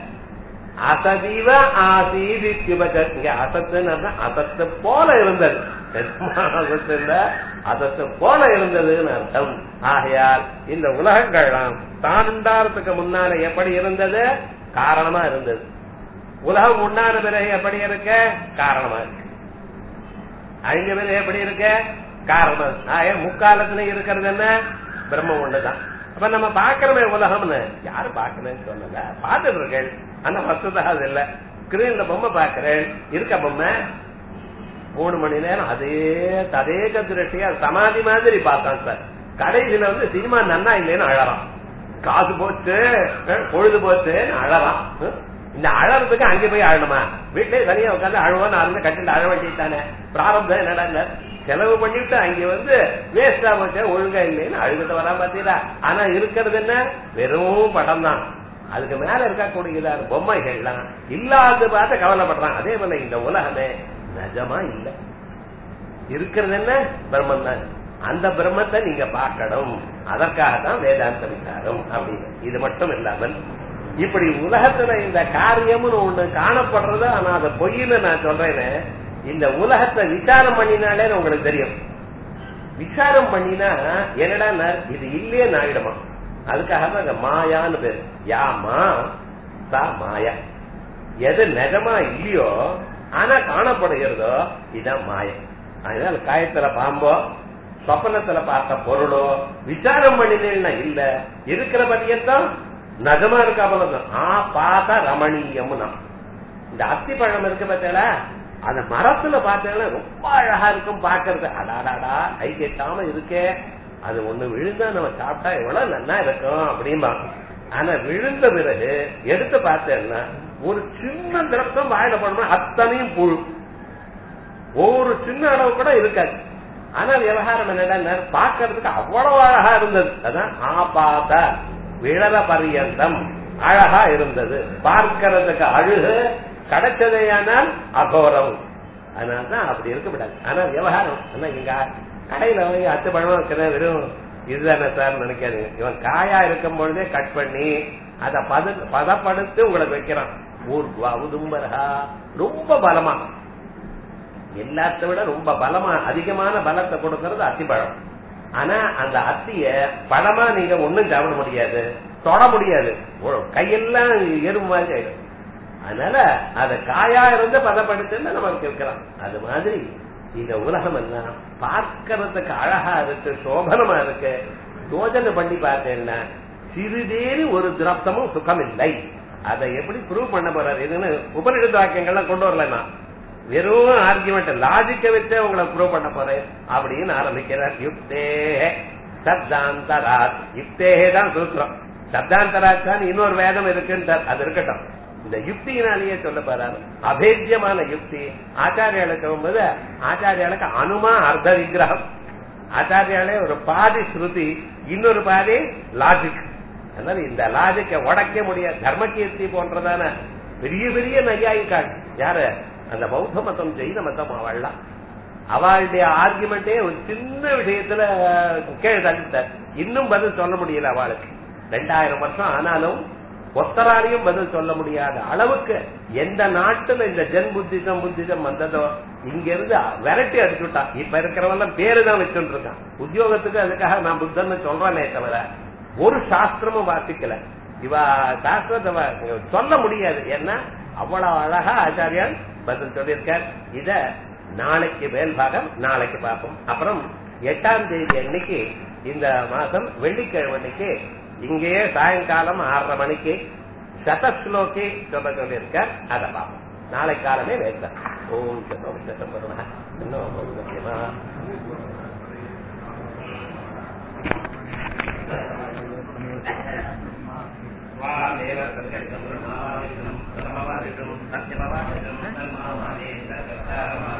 அசதிவ ஆசீதி இங்க அசத்துன்னு அசத்து போல இருந்தது அசத்து இல்ல அசத்து போல இருந்ததுன்னு அர்த்தம் ஆகையால் இந்த உலகங்கள்லாம் தான் உண்டாரத்துக்கு முன்னால எப்படி இருந்தது காரணமா இருந்தது உலகம் உண்டான பிறகு எப்படி இருக்க காரணமா இருக்கு அழிஞ்ச பிறகு எப்படி இருக்க காரணம் ஆக முக்காலத்துல இருக்கிறது என்ன பிரம்ம ஒண்ணுதான் அப்ப நம்ம பாக்குறோமே உலகம்னு யாரு பாக்கணும்னு சொல்லல பாத்துட்டு இருக்கேன் ஆனா வசதா அது இல்ல ஸ்கிரீன்ல பொம்மை பாக்குறேன் இருக்க பொம்மை மூணு மணி நேரம் அதே ததேக திருஷ்டியா சமாதி மாதிரி பார்த்தான் சார் கடைசியில வந்து சினிமா நன்னா இல்லைன்னு அழறான் காசு போச்சு பொழுது போச்சுன்னு அழறான் இந்த அழறதுக்கு அங்கே போய் அழணுமா வீட்டிலே தனியா உட்காந்து அழுவான்னு அழுந்த கட்டில அழ வேண்டியதானே பிராரம்பம் என்னடா செலவு பண்ணிட்டு அங்க வந்து வேஸ்டா போச்சு ஒழுங்கா இல்லைன்னு அழுகிட்டு வரா பாத்தீங்களா ஆனா இருக்கிறது என்ன வெறும் படம் தான் அதுக்கு மேல இருக்கக்கூடியதான பொம்மைகள்லாம் இல்லாத பார்த்து கவலைப்படுறான் அதே போல இந்த உலகமே நிஜமா இல்ல இருக்கிறது என்ன பிரம்மன் தான் அந்த பிரம்மத்தை நீங்க பார்க்கணும் அதற்காகத்தான் வேதாந்த விசாரம் அப்படின்னு இது மட்டும் இல்லாமல் இப்படி உலகத்துல இந்த காரியம்னு ஒண்ணு காணப்படுறது ஆனா அதை பொய்ன்னு நான் சொல்றேன்னு இந்த உலகத்தை விசாரம் பண்ணினாலே உங்களுக்கு தெரியும் விசாரம் பண்ணினா என்னடா இது இல்லையே ஆயிடுமா அதுக்காக தான் அந்த மாயான்னு பேரு யாமா சா மாயா எது நிஜமா இல்லையோ ஆனா காணப்படுகிறதோ இதுதான் மாயம் அதனால காயத்துல பாம்போ சொப்பனத்துல பார்த்த பொருளோ விசாரம் பண்ணினேன்னா இல்ல இருக்கிற பத்தியத்தான் நகமா இருக்கா போலதான் ஆ பார்த்தா ரமணீயம்னா இந்த அத்தி பழம் இருக்கு பார்த்தல அந்த மரத்துல பார்த்தீங்கன்னா ரொம்ப அழகா இருக்கும் பாக்குறது அடாடாடா கை கெட்டாம இருக்கே அது ஒண்ணு விழுந்தா நம்ம சாப்பிட்டா எவ்வளவு நல்லா இருக்கும் அப்படின்பா ஆனா விழுந்த பிறகு எடுத்து பார்த்தேன்னா ஒரு சின்ன திரப்தம் வாயில போனோம்னா அத்தனையும் புழு ஒவ்வொரு சின்ன அளவு கூட இருக்காது ஆனா விவகாரம் என்னடா பாக்குறதுக்கு அவ்வளவு அழகா இருந்தது அதான் ஆபாத விழல பரியந்தம் அழகா இருந்தது பார்க்கறதுக்கு அழுகு கிடைச்சதையானால் அகோரம் அதனாலதான் அப்படி இருக்க விடாது ஆனா விவகாரம் ஆனா இங்க கடையில போய் அத்து பழமா இருக்கிற வெறும் இதுதானே சார் நினைக்காதீங்க இவன் காயா இருக்கும் பொழுதே கட் பண்ணி அத பத பதப்படுத்தி உங்களுக்கு வைக்கிறான் ஊர்வா உதும்பரா ரொம்ப பலமா எல்லாத்த விட ரொம்ப பலமா அதிகமான பலத்தை கொடுக்கறது அத்திப்பழம் ஆனா அந்த அத்திய பழமா நீங்க ஒண்ணும் சாப்பிட முடியாது தொட முடியாது கையெல்லாம் எறும்பு மாதிரி ஆயிடும் அதனால அத காயா இருந்து பதப்படுத்துன்னு நமக்கு இருக்கலாம் அது மாதிரி இந்த உலகம் எல்லாம் பார்க்கறதுக்கு அழகா இருக்கு சோபனமா இருக்கு யோஜனை பண்ணி பார்த்தேன்னா சிறிதேறி ஒரு திரப்தமும் சுகம் இல்லை அதை எப்படி ப்ரூவ் பண்ண போறாரு இதுன்னு உபநிடத்து வாக்கியங்கள்லாம் கொண்டு வரல நான் வெறும் ஆர்குமெண்ட் லாஜிக்க வச்சே உங்களை ப்ரூவ் பண்ண போறேன் அப்படின்னு ஆரம்பிக்கிறார் யுக்தே சப்தாந்தராத் யுக்தேகே தான் சூத்திரம் சப்தாந்தராத் தான் இன்னொரு வேதம் இருக்குன்றார் அது இருக்கட்டும் இந்த யுக்தியினாலேயே சொல்ல போறாரு அபேத்தியமான யுக்தி ஆச்சாரியாளுக்கு சொல்லும்போது ஆச்சாரியாளுக்கு அனுமா அர்த்த விக்கிரகம் ஆச்சாரியாலே ஒரு பாதி ஸ்ருதி இன்னொரு பாதி லாஜிக் அதனால இந்த லாஜிக்கை உடைக்க முடியாது தர்மகீர்த்தி போன்றதான பெரிய பெரிய நையாயிக்காள் யாரு அந்த பௌத்த மதம் ஜெயின மதம் அவள்லாம் அவளுடைய ஆர்குமெண்டே ஒரு சின்ன விஷயத்துல கீழே தள்ளிட்டார் இன்னும் பதில் சொல்ல முடியல அவளுக்கு ரெண்டாயிரம் வருஷம் ஆனாலும் ஒத்தராலையும் பதில் சொல்ல முடியாத அளவுக்கு எந்த நாட்டுல இந்த ஜென் புத்திசம் புத்திசம் வந்ததோ இங்க இருந்து விரட்டி அடிச்சுட்டா இப்ப இருக்கிறவெல்லாம் பேரு தான் வச்சுட்டு இருக்கான் உத்தியோகத்துக்கு அதுக்காக நான் புத்தன்னு சொல்றேனே தவிர ஒரு சாஸ்திரமும் வாசிக்கல இவ சாஸ்திரத்தை வ- சொல்ல முடியாது ஏன்னா அவ்வளவு அழகா ஆச்சாரியால் பதில் சொல்லியிருக்கார் இத நாளைக்கு மேல் பாகம் நாளைக்கு பார்ப்போம் அப்புறம் எட்டாம் தேதி அன்னைக்கு இந்த மாசம் வெள்ளிக்கிழமை அன்னைக்கு இங்கேயே சாயங்காலம் ஆறரை மணிக்கு சதஸ்லோகி சொல்ல சொல்லியிருக்கார் அதை பார்ப்போம் நாளை காலமே வைத்தார் ஓம் சதம் சதம் வருவா இன்னும் முக்கியமா स्वामेव सत्यं ब्रह्माविदं ब्रह्मवादिदं सत्यमवादिदं धर्मावादेन